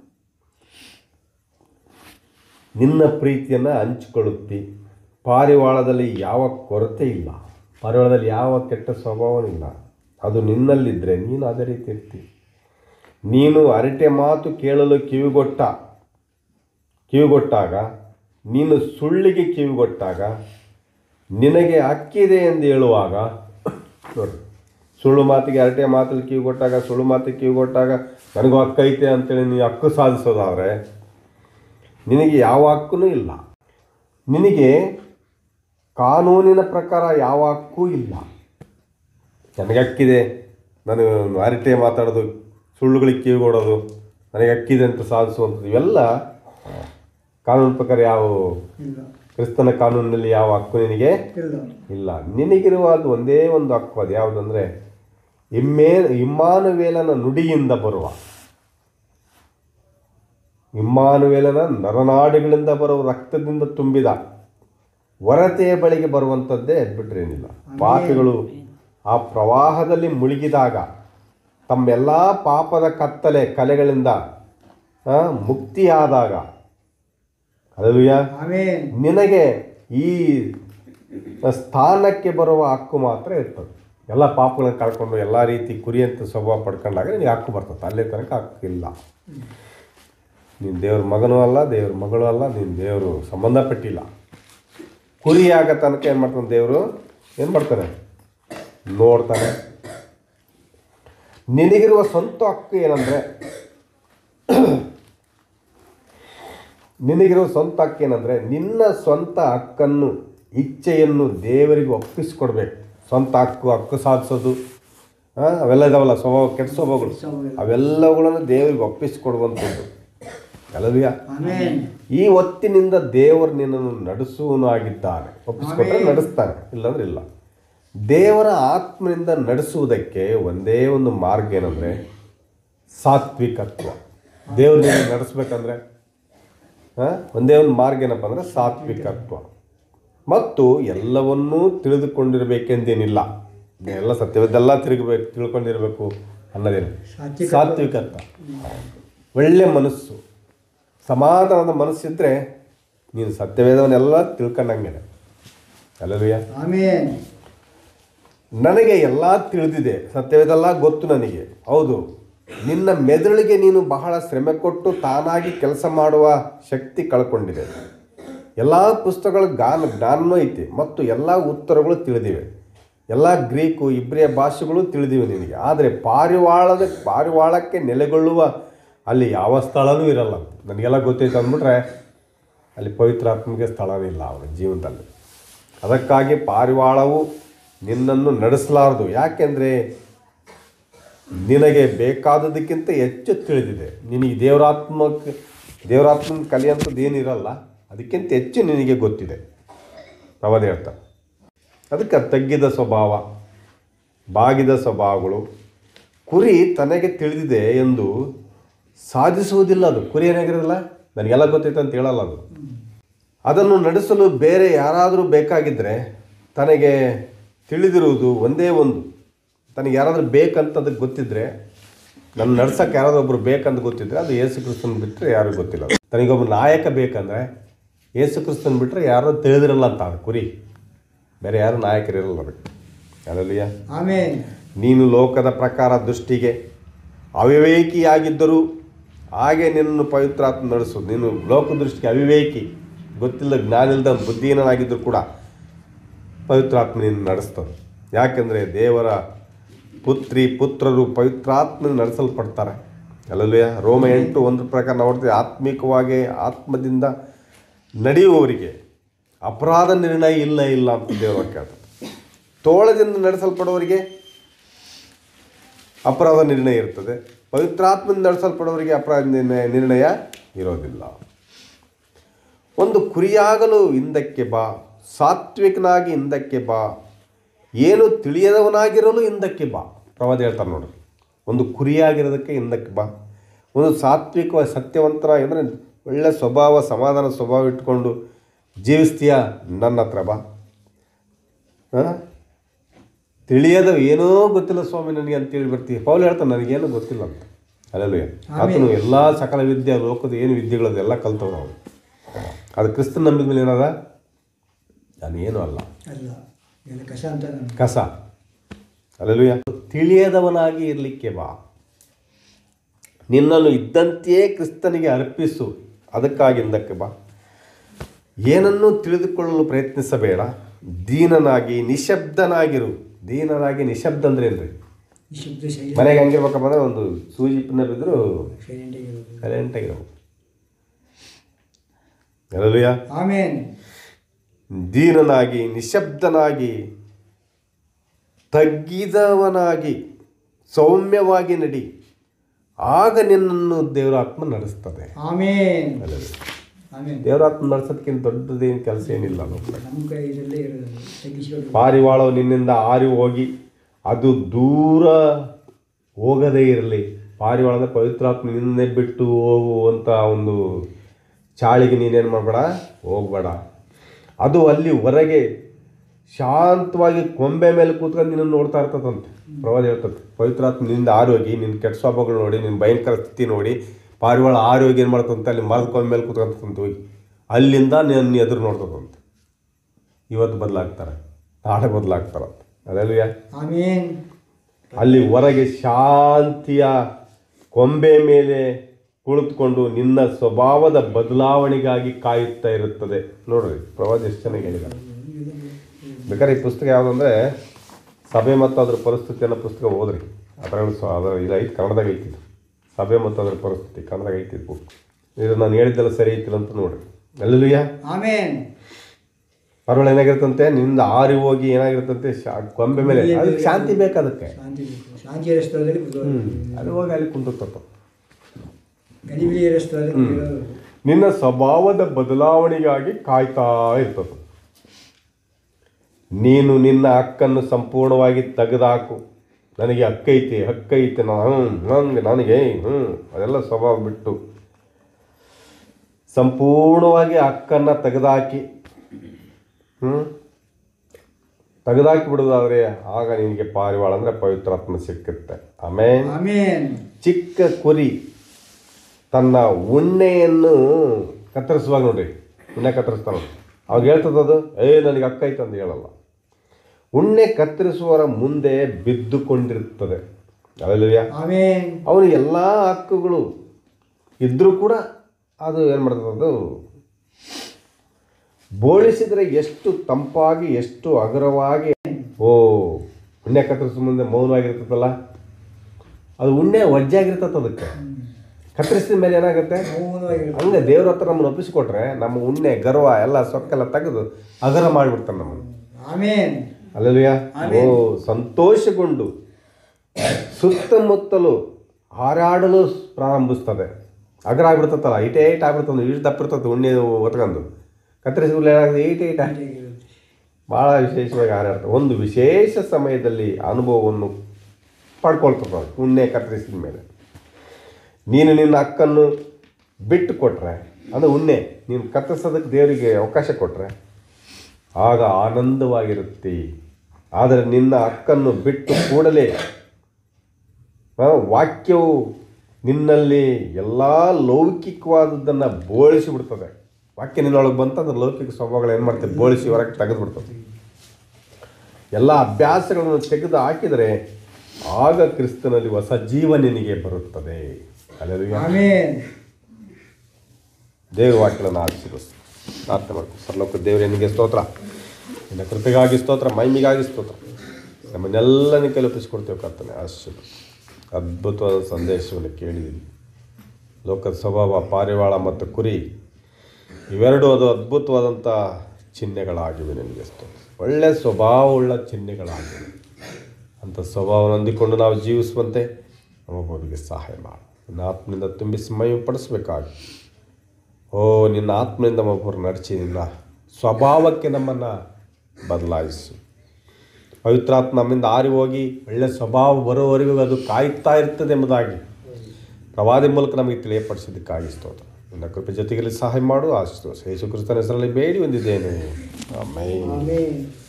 ನಿನ್ನ ಪ್ರೀತಿಯನ್ನು ಹಂಚಿಕೊಳ್ಳುತ್ತಿ ಪಾರಿವಾಳದಲ್ಲಿ ಯಾವ ಕೊರತೆ ಇಲ್ಲ ಪಾರಿವಾಳದಲ್ಲಿ ಯಾವ ಕೆಟ್ಟ ಸ್ವಭಾವನಿಲ್ಲ ಅದು ನಿನ್ನಲ್ಲಿದ್ದರೆ ನೀನು ಅದೇ ರೀತಿ ಇರ್ತಿ ನೀನು ಅರಟೆ ಮಾತು ಕೇಳಲು ಕಿವಿಗೊಟ್ಟ ಕಿವಿಗೊಟ್ಟಾಗ ನೀನು ಸುಳ್ಳಿಗೆ ಕಿವಿಗೊಟ್ಟಾಗ ನಿನಗೆ ಹಕ್ಕಿದೆ ಎಂದು ಹೇಳುವಾಗ ನೋಡ್ರಿ ಸುಳ್ಳು ಮಾತಿಗೆ ಅರಟೆ ಮಾತಲ್ಲಿ ಕಿವಿಗೊಟ್ಟಾಗ ಸುಳ್ಳು ಮಾತಿಗೆ ಕಿವಿಗೊಟ್ಟಾಗ ನನಗೂ ಹಕ್ಕೈತೆ ಅಂತೇಳಿ ನೀನು ಹಕ್ಕು ಸಾಧಿಸೋದಾದರೆ ನಿನಗೆ ಯಾವ ಹಕ್ಕೂ ಇಲ್ಲ ನಿನಗೆ ಕಾನೂನಿನ ಪ್ರಕಾರ ಯಾವ ಹಕ್ಕೂ ಇಲ್ಲ ನನಗೆ ಹಕ್ಕಿದೆ ನಾನು ಅರಿಟೆ ಮಾತಾಡೋದು ಸುಳ್ಳುಗಳಿಗೆ ಕಿವಿಗೊಡೋದು ನನಗೆ ಹಕ್ಕಿದೆ ಅಂತ ಸಾಧಿಸುವಂಥದ್ದು ಇವೆಲ್ಲ ಕಾನೂನು ಪ್ರಕಾರ ಯಾವ ಇಲ್ಲ ಕ್ರಿಸ್ತನ ಕಾನೂನಿನಲ್ಲಿ ಯಾವ ಹಕ್ಕು ನಿನಗೆ ಇಲ್ಲ ಇಲ್ಲ ನಿನಗಿರುವ ಅದು ಒಂದೇ ಒಂದು ಹಕ್ಕು ಅದು ಯಾವುದಂದರೆ ಇಮ್ಮೇ ಇಮ್ಮಾನುವೇಲನ ನುಡಿಯಿಂದ ಬರುವ ಇಮ್ಮಾನುವೇಲನ ನರನಾಡಿಗಳಿಂದ ಬರುವ ರಕ್ತದಿಂದ ತುಂಬಿದ ಹೊರತೆಯ ಬಳಿಗೆ ಬರುವಂಥದ್ದೇ ಬಿಟ್ರೇನಿಲ್ಲ ಪಾಪಿಗಳು ಆ ಪ್ರವಾಹದಲ್ಲಿ ಮುಳುಗಿದಾಗ ತಮ್ಮೆಲ್ಲ ಪಾಪದ ಕತ್ತಲೆ ಕಲೆಗಳಿಂದ ಆ, ಮುಕ್ತಿಯಾದಾಗ ಅಲ್ಲೂಯ ಆಮೇನ್ ನಿನಗೆ ಈ ಸ್ಥಾನಕ್ಕೆ ಬರುವ ಹಕ್ಕು ಮಾತ್ರ ಇರ್ತದೆ ಎಲ್ಲ ಪಾಪಗಳನ್ನು ಕಳ್ಕೊಂಡು ಎಲ್ಲ ರೀತಿ ಕುರಿಯಂತ ಸ್ವಭಾವ ಪಡ್ಕೊಂಡಾಗ ನಿನಗೆ ಹಕ್ಕು ಬರ್ತದೆ ಅಲ್ಲೇ ತನಕ ಹಕ್ಕು ಇಲ್ಲ ನೀನು ದೇವ್ರ ಮಗನೂ ಅಲ್ಲ ದೇವ್ರ ಮಗಳು ಅಲ್ಲ ನೀನು ದೇವರು ಸಂಬಂಧಪಟ್ಟಿಲ್ಲ ಕುರಿಯಾಗ ತನಕ ಏನು ಮಾಡ್ತಾನೆ ದೇವರು ಏನು ಮಾಡ್ತಾನೆ ನೋಡ್ತಾನೆ ನಿನಗಿರುವ ಸ್ವಂತ ಹಕ್ಕು ಏನಂದರೆ ನಿನಗಿರುವ ಸ್ವಂತ ಹಕ್ಕು ಏನಂದರೆ ನಿನ್ನ ಸ್ವಂತ ಹಕ್ಕನ್ನು ಇಚ್ಛೆಯನ್ನು ದೇವರಿಗೆ ಒಪ್ಪಿಸ್ಕೊಡ್ಬೇಕು ಸ್ವಂತ ಹಕ್ಕು ಹಕ್ಕು ಸಾಧಿಸೋದು ಆ, ಅವೆಲ್ಲ ಇದಾವಲ್ಲ ಸ್ವಭಾವ ಕೆಟ್ಟ ಸ್ವಭಾವಗಳು ಅವೆಲ್ಲವುಗಳನ್ನು ದೇವರಿಗೆ ಒಪ್ಪಿಸಿಕೊಡುವಂಥದ್ದು ಅಲ್ಲದೆಯಾ ಆಮೇನ್ ಈ ಹೊತ್ತಿನಿಂದ ದೇವರು ನಿನ್ನನ್ನು ನಡೆಸುವನು ಆಗಿದ್ದಾನೆ ಒಪ್ಪಿಸ್ಕೊಂಡ್ರೆ ನಡೆಸ್ತಾನೆ ಇಲ್ಲಾಂದ್ರೆ ಇಲ್ಲ ದೇವರ ಆತ್ಮನಿಂದ ನಡೆಸುವುದಕ್ಕೆ ಒಂದೇ ಒಂದು ಮಾರ್ಗ ಏನಂದರೆ ಸಾತ್ವಿಕತ್ವ ದೇವ್ರು ನಿನ್ನ ನಡೆಸ್ಬೇಕಂದ್ರೆ ಆ, ಒಂದೇ ಒಂದು ಮಾರ್ಗ ಏನಪ್ಪ ಅಂದರೆ ಸಾತ್ವಿಕತ್ವ ಮತ್ತು ಎಲ್ಲವನ್ನೂ ತಿಳಿದುಕೊಂಡಿರಬೇಕೆಂದೇನಿಲ್ಲ ಎಲ್ಲ ಸತ್ಯವಿದ್ದೆಲ್ಲ ತಿರುಗಬೇಕು ತಿಳ್ಕೊಂಡಿರಬೇಕು ಅನ್ನೋದೇನು ಸಾತ್ವಿಕ ಸಾತ್ವಿಕತ್ವ ಒಳ್ಳೆ ಮನಸ್ಸು ಸಮಾಧಾನದ ಮನಸ್ಸಿದ್ರೆ ನೀನು ಸತ್ಯವೇದವನ್ನೆಲ್ಲ ತಿಳ್ಕೊಂಡಂಗೆ ಅಲ್ಲಲ್ವಯ್ಯ ಆಮೇನ್ ನನಗೆ ಎಲ್ಲ ತಿಳಿದಿದೆ ಸತ್ಯವೇದೆಲ್ಲ ಗೊತ್ತು ನನಗೆ ಹೌದು ನಿನ್ನ ಮೆದುಳಿಗೆ ನೀನು ಬಹಳ ಶ್ರಮೆ ಕೊಟ್ಟು ತಾನಾಗಿ ಕೆಲಸ ಮಾಡುವ ಶಕ್ತಿ ಕಳ್ಕೊಂಡಿದೆ ಎಲ್ಲ ಪುಸ್ತಕಗಳ ಜ್ಞಾನ ಜ್ಞಾನನೂ ಐತಿ ಮತ್ತು ಎಲ್ಲ ಉತ್ತರಗಳು ತಿಳಿದಿವೆ ಎಲ್ಲ ಗ್ರೀಕು ಇಬ್ರಿಯ ಭಾಷೆಗಳು ತಿಳಿದಿವೆ ನಿನಗೆ ಆದರೆ ಪಾರಿವಾಳದ ಪಾರಿವಾಳಕ್ಕೆ ನೆಲೆಗೊಳ್ಳುವ ಅಲ್ಲಿ ಯಾವ ಸ್ಥಳನೂ ಇರಲ್ಲ ಅಂತ ನನಗೆಲ್ಲ ಗೊತ್ತೈತೆ ಅಂದ್ಬಿಟ್ರೆ ಅಲ್ಲಿ ಪವಿತ್ರಾತ್ಮಗೆ ಸ್ಥಳನೇ ಇಲ್ಲ ಅವನ ಜೀವನದಲ್ಲಿ ಅದಕ್ಕಾಗಿ ಪಾರಿವಾಳವು ನಿನ್ನನ್ನು ನಡೆಸಲಾರದು ಯಾಕೆಂದರೆ ನಿನಗೆ ಬೇಕಾದದಕ್ಕಿಂತ ಹೆಚ್ಚು ತಿಳಿದಿದೆ ನಿನಗೆ ದೇವರಾತ್ಮಕ್ಕೆ ದೇವರಾತ್ಮನ ಕಲಿಯಂಥದ್ದು ಏನಿರಲ್ಲ ಅದಕ್ಕಿಂತ ಹೆಚ್ಚು ನಿನಗೆ ಗೊತ್ತಿದೆ ಪ್ರವಾದ ಹೇಳ್ತಾರೆ ಅದಕ್ಕೆ ತಗ್ಗಿದ ಸ್ವಭಾವ ಬಾಗಿದ ಸ್ವಭಾವಗಳು ಕುರಿ ತನಗೆ ತಿಳಿದಿದೆ ಎಂದು ಸಾಧಿಸುವುದಿಲ್ಲ ಅದು ಕುರಿ ಏನಾಗಿರೋದಿಲ್ಲ ನನಗೆಲ್ಲ ಗೊತ್ತೈತೆ ಅಂತ ಹೇಳಲ್ಲ ಅದು ಅದನ್ನು ನಡೆಸಲು ಬೇರೆ ಯಾರಾದರೂ ಬೇಕಾಗಿದ್ದರೆ ತನಗೆ ತಿಳಿದಿರುವುದು ಒಂದೇ ಒಂದು ತನಗೆ ಯಾರಾದರೂ ಬೇಕಂತ ಅದಕ್ಕೆ ಗೊತ್ತಿದ್ದರೆ ನನ್ನ ನಡ್ಸೋಕ್ಕೆ ಯಾರಾದರೂ ಒಬ್ಬರು ಬೇಕಂತ ಗೊತ್ತಿದ್ದರೆ ಅದು ಯೇಸು ಕ್ರಿಸ್ತನ್ ಬಿಟ್ಟರೆ ಯಾರಿಗೂ ಗೊತ್ತಿಲ್ಲ ಅದು. ತನಗೊಬ್ಬ ನಾಯಕ ಬೇಕಂದರೆ ಯೇಸು ಕ್ರಿಸ್ತನ್ ಬಿಟ್ಟರೆ ಯಾರೂ ತಿಳಿದಿರಲ್ಲ ಅಂತ ಅದು ಕುರಿ ಬೇರೆ ಯಾರು ನಾಯಕರಿರಲ್ಲ ಅದಕ್ಕೆ ಅಲ್ಲಲ್ಲಿಯ ಆಮೇನ್ ನೀನು ಲೋಕದ ಪ್ರಕಾರ ದೃಷ್ಟಿಗೆ ಅವಿವೇಕಿಯಾಗಿದ್ದರೂ ಹಾಗೆ ನಿನ್ನನ್ನು ಪವಿತ್ರಾತ್ಮ ನಡೆಸು ನೀನು ಲೋಕ ದೃಷ್ಟಿಗೆ ಅವಿವೇಕಿ ಗೊತ್ತಿಲ್ಲ ಜ್ಞಾನ ಇಲ್ಲದ ಬುದ್ಧಿಹೀನನಾಗಿದ್ದರೂ ಕೂಡ ಪವಿತ್ರಾತ್ಮ ನಿನ್ನ ನಡೆಸ್ತದೆ ಯಾಕೆಂದರೆ ದೇವರ ಪುತ್ರಿ ಪುತ್ರರು ಪವಿತ್ರಾತ್ಮ ನಡೆಸಲ್ಪಡ್ತಾರೆ ಅಲ್ಲಲ್ವೇ ರೋಮ ಎಂಟು ಒಂದು ಪ್ರಕಾರ ನಾವು ನೋಡ್ತೀವಿ ಆತ್ಮಿಕವಾಗಿ ಆತ್ಮದಿಂದ ನಡೆಯುವವರಿಗೆ ಅಪರಾಧ ನಿರ್ಣಯ ಇಲ್ಲ ಇಲ್ಲ ಅಂತ ದೇವರ ವಾಕ್ಯ ಹೇಳ್ತದೆ ತೋಳದಿಂದ ನಡೆಸಲ್ಪಡುವವರಿಗೆ ಅಪರಾಧ ನಿರ್ಣಯ ಇರ್ತದೆ ಪವಿತ್ರಾತ್ಮದಿಂದ ನಡೆಸಲ್ಪಡುವವರಿಗೆ ಅಪರಾಧ ನಿರ್ಣಯ ನಿರ್ಣಯ ಇರೋದಿಲ್ಲ ಒಂದು ಕುರಿಯಾಗಲು ಹಿಂದಕ್ಕೆ ಬಾ ಸಾತ್ವಿಕನಾಗಿ ಹಿಂದಕ್ಕೆ ಬಾ ಏನು ತಿಳಿಯದವನಾಗಿರಲು ಹಿಂದಕ್ಕೆ ಬಾ ಪ್ರವಾದ ಹೇಳ್ತಾರೆ ನೋಡ್ರಿ ಒಂದು ಕುರಿಯಾಗಿರೋದಕ್ಕೆ ಹಿಂದಕ್ಕೆ ಬಾ ಒಂದು ಸಾತ್ವಿಕ ಸತ್ಯವಂತರಾಗಿ ಅಂದರೆ ಒಳ್ಳೆ ಸ್ವಭಾವ ಸಮಾಧಾನ ಸ್ವಭಾವ ಇಟ್ಕೊಂಡು ಜೀವಿಸ್ತೀಯ ನನ್ನ ಹತ್ರ ಬಾ ಹಾಂ ತಿಳಿಯದ ಏನೋ ಗೊತ್ತಿಲ್ಲ ಸ್ವಾಮಿ ನನಗೆ ಅಂತೇಳಿ ಬರ್ತೀವಿ ಪೌಲ್ ಹೇಳ್ತಾನೆ ನನಗೇನು ಗೊತ್ತಿಲ್ಲ ಅಂತ ಅಲ್ಲೂ ಆತನು ಎಲ್ಲ ಸಕಲ ವಿದ್ಯೆ ಲೋಕದ ಏನು ವಿದ್ಯೆಗಳದೆಲ್ಲ ಕಲ್ತವ್ ನಾವು ಅದು ಕ್ರಿಸ್ತನ ನಂಬಿದ ಮೇಲೆ ಏನದ ನಾನು ಏನೂ ಅಲ್ಲ ಅಲ್ಲ ಎಲ್ಲ ಕಸ ಅಂತ ನಾನು ಕಸ ಅಲ್ಲೂಯ ತಿಳಿಯದವನಾಗಿ ಇರಲಿಕ್ಕೆ ಬಾ ನಿನ್ನನ್ನು ಇದ್ದಂತೆಯೇ ಕ್ರಿಸ್ತನಿಗೆ ಅರ್ಪಿಸು ಅದಕ್ಕಾಗಿ ಹಿಂದಕ್ಕೆ ಬಾ ಏನನ್ನೂ ತಿಳಿದುಕೊಳ್ಳಲು ಪ್ರಯತ್ನಿಸಬೇಡ ದೀನನಾಗಿ ನಿಶಬ್ದನಾಗಿರು ದೀನನಾಗಿ ನಿಶಬ್ದ ಅಂದ್ರೆ ಏನ್ರಿ ನಿಶಬ್ದ ಶೈಲಿ ಮನೆಗೆ ಹಂಗಿರ್ಬೇಕಪ್ಪ ಅಂದ್ರೆ ಒಂದು ಸೂಜಿ ಪಿನ್ನ ಬಿದ್ದರೂ ಸೈಲೆಂಟ್ ಆಗಿರೋದು ಸೈಲೆಂಟಾಗಿರ್ಬೇಕು ಅಲ್ಲೂಯ ಆಮೇನ್ ದೀನನಾಗಿ ನಿಶಬ್ದನಾಗಿ ತಗ್ಗಿದವನಾಗಿ ಸೌಮ್ಯವಾಗಿ ನಡಿ ಆಗ ನಿನ್ನನ್ನು ದೇವರಾತ್ಮ ನಡೆಸ್ತದೆ ಆಮೇನ್ ಅಲ್ಲಲ್ಲಿ ಆಮೇನ್ ದೇವರಾತ್ಮ ನಡೆಸೋದಕ್ಕಿಂತ ದೊಡ್ಡದೇನು ಕೆಲಸ ಏನಿಲ್ಲ ಲೋಕದಲ್ಲಿ. ನಮ್ಮ ಕೈ ಇದರಲ್ಲೇ ಇರೋದು ತಗ್ಗಿಸ್ಕೊಂಡು ಪಾರಿವಾಳವು ನಿನ್ನಿಂದ ಆರಿ ಹೋಗಿ ಅದು ದೂರ ಹೋಗದೇ ಇರಲಿ ಪಾರಿವಾಳ ಅಂದರೆ ಪವಿತ್ರಾತ್ಮ ನಿನ್ನೆ ಬಿಟ್ಟು ಹೋಗುವಂಥ ಒಂದು ಚಾಳಿಗೆ ನೀನೇನು ಮಾಡಬೇಡ ಹೋಗ್ಬೇಡ ಅದು ಅಲ್ಲಿ ಹೊರಗೆ ಶಾಂತವಾಗಿ ಕೊಂಬೆ ಮೇಲೆ ಕೂತ್ಕೊಂಡು ನಿನ್ನನ್ನು ನೋಡ್ತಾ ಇರ್ತದಂತೆ ಪ್ರವಾದ ಹೇಳ್ತದೆ ಪವಿತ್ರಾತ್ಮ ನಿನ್ನಿಂದ ಆರೋಗಿ ನಿನ್ನ ಕೆಟ್ಟ ಸ್ವಭಾವಗಳು ನೋಡಿ ನಿನ್ನ ಭಯಂಕರ ಸ್ಥಿತಿ ನೋಡಿ ಪಾರಿವಾಳ ಆರೋಗ್ಯ ಏನು ಮಾಡ್ತಂತೆ ಅಲ್ಲಿ ಮರದ ಕೊಂಬೆ ಮೇಲೆ ಕೂತ್ಕೊಂತಂತ ಹೋಗಿ ಅಲ್ಲಿಂದ ನನ್ನ ಎದುರು ನೋಡ್ತದಂತೆ ಇವತ್ತು ಬದಲಾಗ್ತಾರೆ ನಾಳೆ ಬದಲಾಗ್ತಾರಂತೆ ಅದಲ್ವಿಯ ಆಮೇನ್ ಅಲ್ಲಿ ಹೊರಗೆ ಶಾಂತಿಯ ಕೊಂಬೆ ಮೇಲೆ ಕುಳಿತುಕೊಂಡು ನಿನ್ನ ಸ್ವಭಾವದ ಬದಲಾವಣೆಗಾಗಿ ಕಾಯುತ್ತಾ ಇರುತ್ತದೆ ನೋಡ್ರಿ ಪ್ರವಾದ ಎಷ್ಟು ಚೆನ್ನಾಗಿ ಹೇಳಿದ್ದಾರೆ ಬೇಕಾದ್ರೆ ಈ ಪುಸ್ತಕ ಯಾವುದಂದ್ರೆ ಸಭೆ ಮತ್ತು ಅದ್ರ ಪರಿಸ್ಥಿತಿ ಅನ್ನೋ ಪುಸ್ತಕ ಓದ್ರಿ ಅದರ ಅದರ ಇದು ಐತಿ ಕನ್ನಡದಾಗ ಐತಿ ಇದು. ಸಭೆ ಮತ್ತು ಅದರ ಪರಿಸ್ಥಿತಿ ಕನ್ನಡದಾಗ ಐತಿ ಬುಕ್ ಇದು ನಾನು ಹೇಳಿದ್ದೆಲ್ಲ ಸರಿ ಐತಿಲ್ಲ ಅಂತ ನೋಡ್ರಿ ಅಲ್ಲೂಯ್ಯ ಆಮೇನ್ ಪರವಳ ಏನಾಗಿರ್ತಂತೆ ನಿಂದ ಆರಿ ಹೋಗಿ ಏನಾಗಿರ್ತಂತೆ ಶಾ- ಕೊಂಬೆ ಮೇಲೆ ಅದಕ್ಕೆ ಶಾಂತಿ ಬೇಕು ಅದಕ್ಕೆ ಶಾಂತಿ ಬೇಕು ಶಾಂತಿಯ ರಸ್ತದಲ್ಲಿ ಅದು ಹೋಗಿ ಅಲ್ಲಿ ಕುಂತಿರ್ತದೆ ಗಲಿಬಿಲಿಯ ರಸ್ತದಲ್ಲಿ ಇರೋದು. ನಿನ್ನ ಸ್ವಭಾವದ ಬದಲಾವಣೆಗಾಗಿ ಕಾಯ್ತಾ ಇರ್ತದೆ ನೀನು ನಿನ್ನ ಹಕ್ಕನ್ನು ಸಂಪೂರ್ಣವಾಗಿ ತೆಗೆದುಹಾಕು ನನಗೆ ಹಕ್ಕೈತಿ ಹಕ್ಕೈತಿ ನಾನು ನಂಗೆ ನನಗೆ ಹ್ಞೂ ಅದೆಲ್ಲ ಸ್ವಭಾವ ಬಿಟ್ಟು ಸಂಪೂರ್ಣವಾಗಿ ಹಕ್ಕನ್ನು ತೆಗೆದುಹಾಕಿ ಹ್ಞೂ ತೆಗೆದುಹಾಕಿ ಬಿಡೋದಾದ್ರೆ ಆಗ ನಿನಗೆ ಪಾರಿವಾಳ ಅಂದರೆ ಪವಿತ್ರಾತ್ಮ ಸಿಕ್ಕುತ್ತೆ ಆಮೇಲೆ ಆಮೇನ್ ಚಿಕ್ಕ ಕುರಿ ತನ್ನ ಉಣ್ಣೆಯನ್ನು ಕತ್ತರಿಸುವಾಗ ನೋಡ್ರಿ ಉಣ್ಣೆ ಕತ್ತರಿಸ್ತಾನೆ ಅವಾಗ ಹೇಳ್ತದೆ ಅದು ಏ ನನಗೆ ಅಕ್ಕ ಐತೆ ಅಂತ ಹೇಳಲ್ಲ ಉಣ್ಣೆ ಕತ್ತರಿಸುವವರ ಮುಂದೆ ಬಿದ್ದುಕೊಂಡಿರುತ್ತದೆ ಅಲ್ಲಲ್ವಯ್ಯ ಆಮೇನ್ ಅವನಿಗೆ ಎಲ್ಲ ಹಕ್ಕುಗಳು ಇದ್ದರೂ ಕೂಡ ಅದು ಏನು ಮಾಡ್ತದೆ ಅದು ಬೋಳಿಸಿದರೆ ಎಷ್ಟು ತಂಪಾಗಿ ಎಷ್ಟು ಅಗರವಾಗಿ ಓ ಉಣ್ಣೆ ಕತ್ತರಿಸೋ ಮುಂದೆ ಮೌನವಾಗಿರ್ತದಲ್ಲ ಅದು ಉಣ್ಣೆ ವಜ್ಜಾಗಿರ್ತದೆ ಅದಕ್ಕೆ ಕತ್ತರಿಸಿದ ಮೇಲೆ ಏನಾಗುತ್ತೆ ಮೌನವಾಗಿರುತ್ತೆ ಹಂಗೆ ದೇವ್ರ ಹತ್ರ ನಮ್ಮನ್ನು ಒಪ್ಪಿಸಿಕೊಟ್ರೆ ನಮ್ಮ ಉಣ್ಣೆ ಗರ್ವ ಎಲ್ಲ ಸೊಕ್ಕೆಲ್ಲ ತೆಗೆದು ಅಗರ ಮಾಡಿಬಿಡ್ತಾನೆ ನಮ್ಮನ್ನು ಆಮೇನ್ ಅಲ್ಲಲ್ವಯ್ಯ ಓ ಸಂತೋಷಗೊಂಡು ಸುತ್ತಮುತ್ತಲು ಹಾರಾಡಲು ಪ್ರಾರಂಭಿಸ್ತದೆ ಅಗರ ಆಗ್ಬಿಡ್ತತ್ತಲ್ಲ ಇಟ್ ಏಟ್ ಆಗ್ಬಿಡ್ತದೆ ಇಷ್ಟು ದಪ್ಪಿರ್ತದೆ ಉಣ್ಣೆ ಒತ್ಕೊಂಡು ಕತ್ತರಿಸಿದ್ರೆ ಏನಾಗುತ್ತೆ ಏಟ್ ಏಟ್ ಆಗಿ ಭಾಳ ವಿಶೇಷವಾಗಿ ಹಾರಾಡ್ತದೆ ಒಂದು ವಿಶೇಷ ಸಮಯದಲ್ಲಿ ಅನುಭವವನ್ನು ಪಡ್ಕೊಳ್ತದೆ ಅದು ಉಣ್ಣೆ ಕತ್ತರಿಸಿದ ಮೇಲೆ ನೀನು ನಿನ್ನ ಅಕ್ಕನ್ನು ಬಿಟ್ಟು ಕೊಟ್ಟರೆ ಅದು ಉಣ್ಣೆ ನೀನು ಕತ್ತರಿಸೋದಕ್ಕೆ ದೇವರಿಗೆ ಅವಕಾಶ ಕೊಟ್ಟರೆ ಆಗ ಆನಂದವಾಗಿರುತ್ತೆ ಆದರೆ ನಿನ್ನ ಅಕ್ಕನ್ನು ಬಿಟ್ಟು ಕೂಡಲೇ ಆ, ವಾಕ್ಯವು ನಿನ್ನಲ್ಲಿ ಎಲ್ಲ ಲೌಕಿಕವಾದದ್ದನ್ನು ಬೋಳಿಸಿ ಬಿಡ್ತದೆ ವಾಕ್ಯ ನಿನ್ನೊಳಗೆ ಬಂತಂದ್ರೆ ಲೌಕಿಕ ಸ್ವಭಾವಗಳು ಏನು ಮಾಡ್ತದೆ ಬೋಳಿಸಿ ಹೊರಗೆ ತೆಗೆದು ಬಿಡ್ತದೆ ಎಲ್ಲ ಅಭ್ಯಾಸಗಳನ್ನು ತೆಗೆದು ಹಾಕಿದರೆ ಆಗ ಕ್ರಿಸ್ತನಲ್ಲಿ ಹೊಸ ಜೀವ ನಿನಗೆ ಬರುತ್ತದೆ ಅಲ್ಲೂ ಆಮೇನ್ ದೇವರ ವಾಕ್ಯಗಳನ್ನು ಆಶೀರ್ವದಿಸಿ ಪ್ರಾರ್ಥನೆ ಮಾಡ್ಕೊ ಸರ್ಲೋಕ ದೇವರೇ ನಿನಗೆ ಸ್ತೋತ್ರ ನಿನ್ನ ಕೃಪೆಗಾಗಿ ಸ್ತೋತ್ರ ಮೈಮಿಗಾಗಿ ಸ್ತೋತ್ರ ನಮ್ಮನ್ನೆಲ್ಲನೇ ಕಲ್ಪಿಸಿಕೊಡ್ತೇವೆ ಕರ್ತನೆ ಆಶೀರ್ವಾದ ಅದ್ಭುತವಾದ ಸಂದೇಶವನ್ನು ಕೇಳಿದ್ದೀವಿ ಲೋಕದ ಸ್ವಭಾವ ಪಾರಿವಾಳ ಮತ್ತು ಕುರಿ ಇವೆರಡು ಅದು ಅದ್ಭುತವಾದಂಥ ಚಿಹ್ನೆಗಳಾಗಿವೆ ನಿನಗೆ ಸ್ತೋತ್ರ ಒಳ್ಳೆಯ ಸ್ವಭಾವವುಳ್ಳ ಚಿಹ್ನೆಗಳಾಗಿವೆ ಅಂಥ ಸ್ವಭಾವವನ್ನು ಹೊಂದಿಕೊಂಡು ನಾವು ಜೀವಿಸುವಂತೆ ನಮ್ಮೊಬ್ಬರಿಗೆ ಸಹಾಯ ಮಾಡು ನಿನ್ನ ಆತ್ಮನಿಂದ ತುಂಬಿಸಿ ಮೈ ಪಡಿಸ್ಬೇಕಾಗಿ ಓ ನಿನ್ನ ಆತ್ಮನಿಂದ ಒಬ್ಬರು ನಡೆಸಿ ನಿನ್ನ ಸ್ವಭಾವಕ್ಕೆ ನಮ್ಮನ್ನು ಬದಲಾಯಿಸು ಪವಿತ್ರಾತ್ಮ ನಮ್ಮಿಂದ ಆರಿ ಹೋಗಿ ಒಳ್ಳೆಯ ಸ್ವಭಾವ ಬರೋವರೆಗೂ ಅದು ಕಾಯ್ತಾ ಇರ್ತದೆ ಎಂಬುದಾಗಿ ಪ್ರವಾದಿ ಮೂಲಕ ನಮಗೆ ತಿಳಿಯಪಡಿಸಿದ್ದಕ್ಕಾಗಿ ಸ್ತೋತ್ರ ನಿನ್ನ ಕೃಪೆ ಜೊತೆಗೆ ಸಹಾಯ ಮಾಡು ಆಶಿಸ್ತೋಸ ಯೇಸು ಕ್ರಿಸ್ತನ ಹೆಸರಲ್ಲಿ ಬೇಡಿ ಹೊಂದಿದ್ದೇನೆ ಆಮೇಲೆ ಆಮೇನ್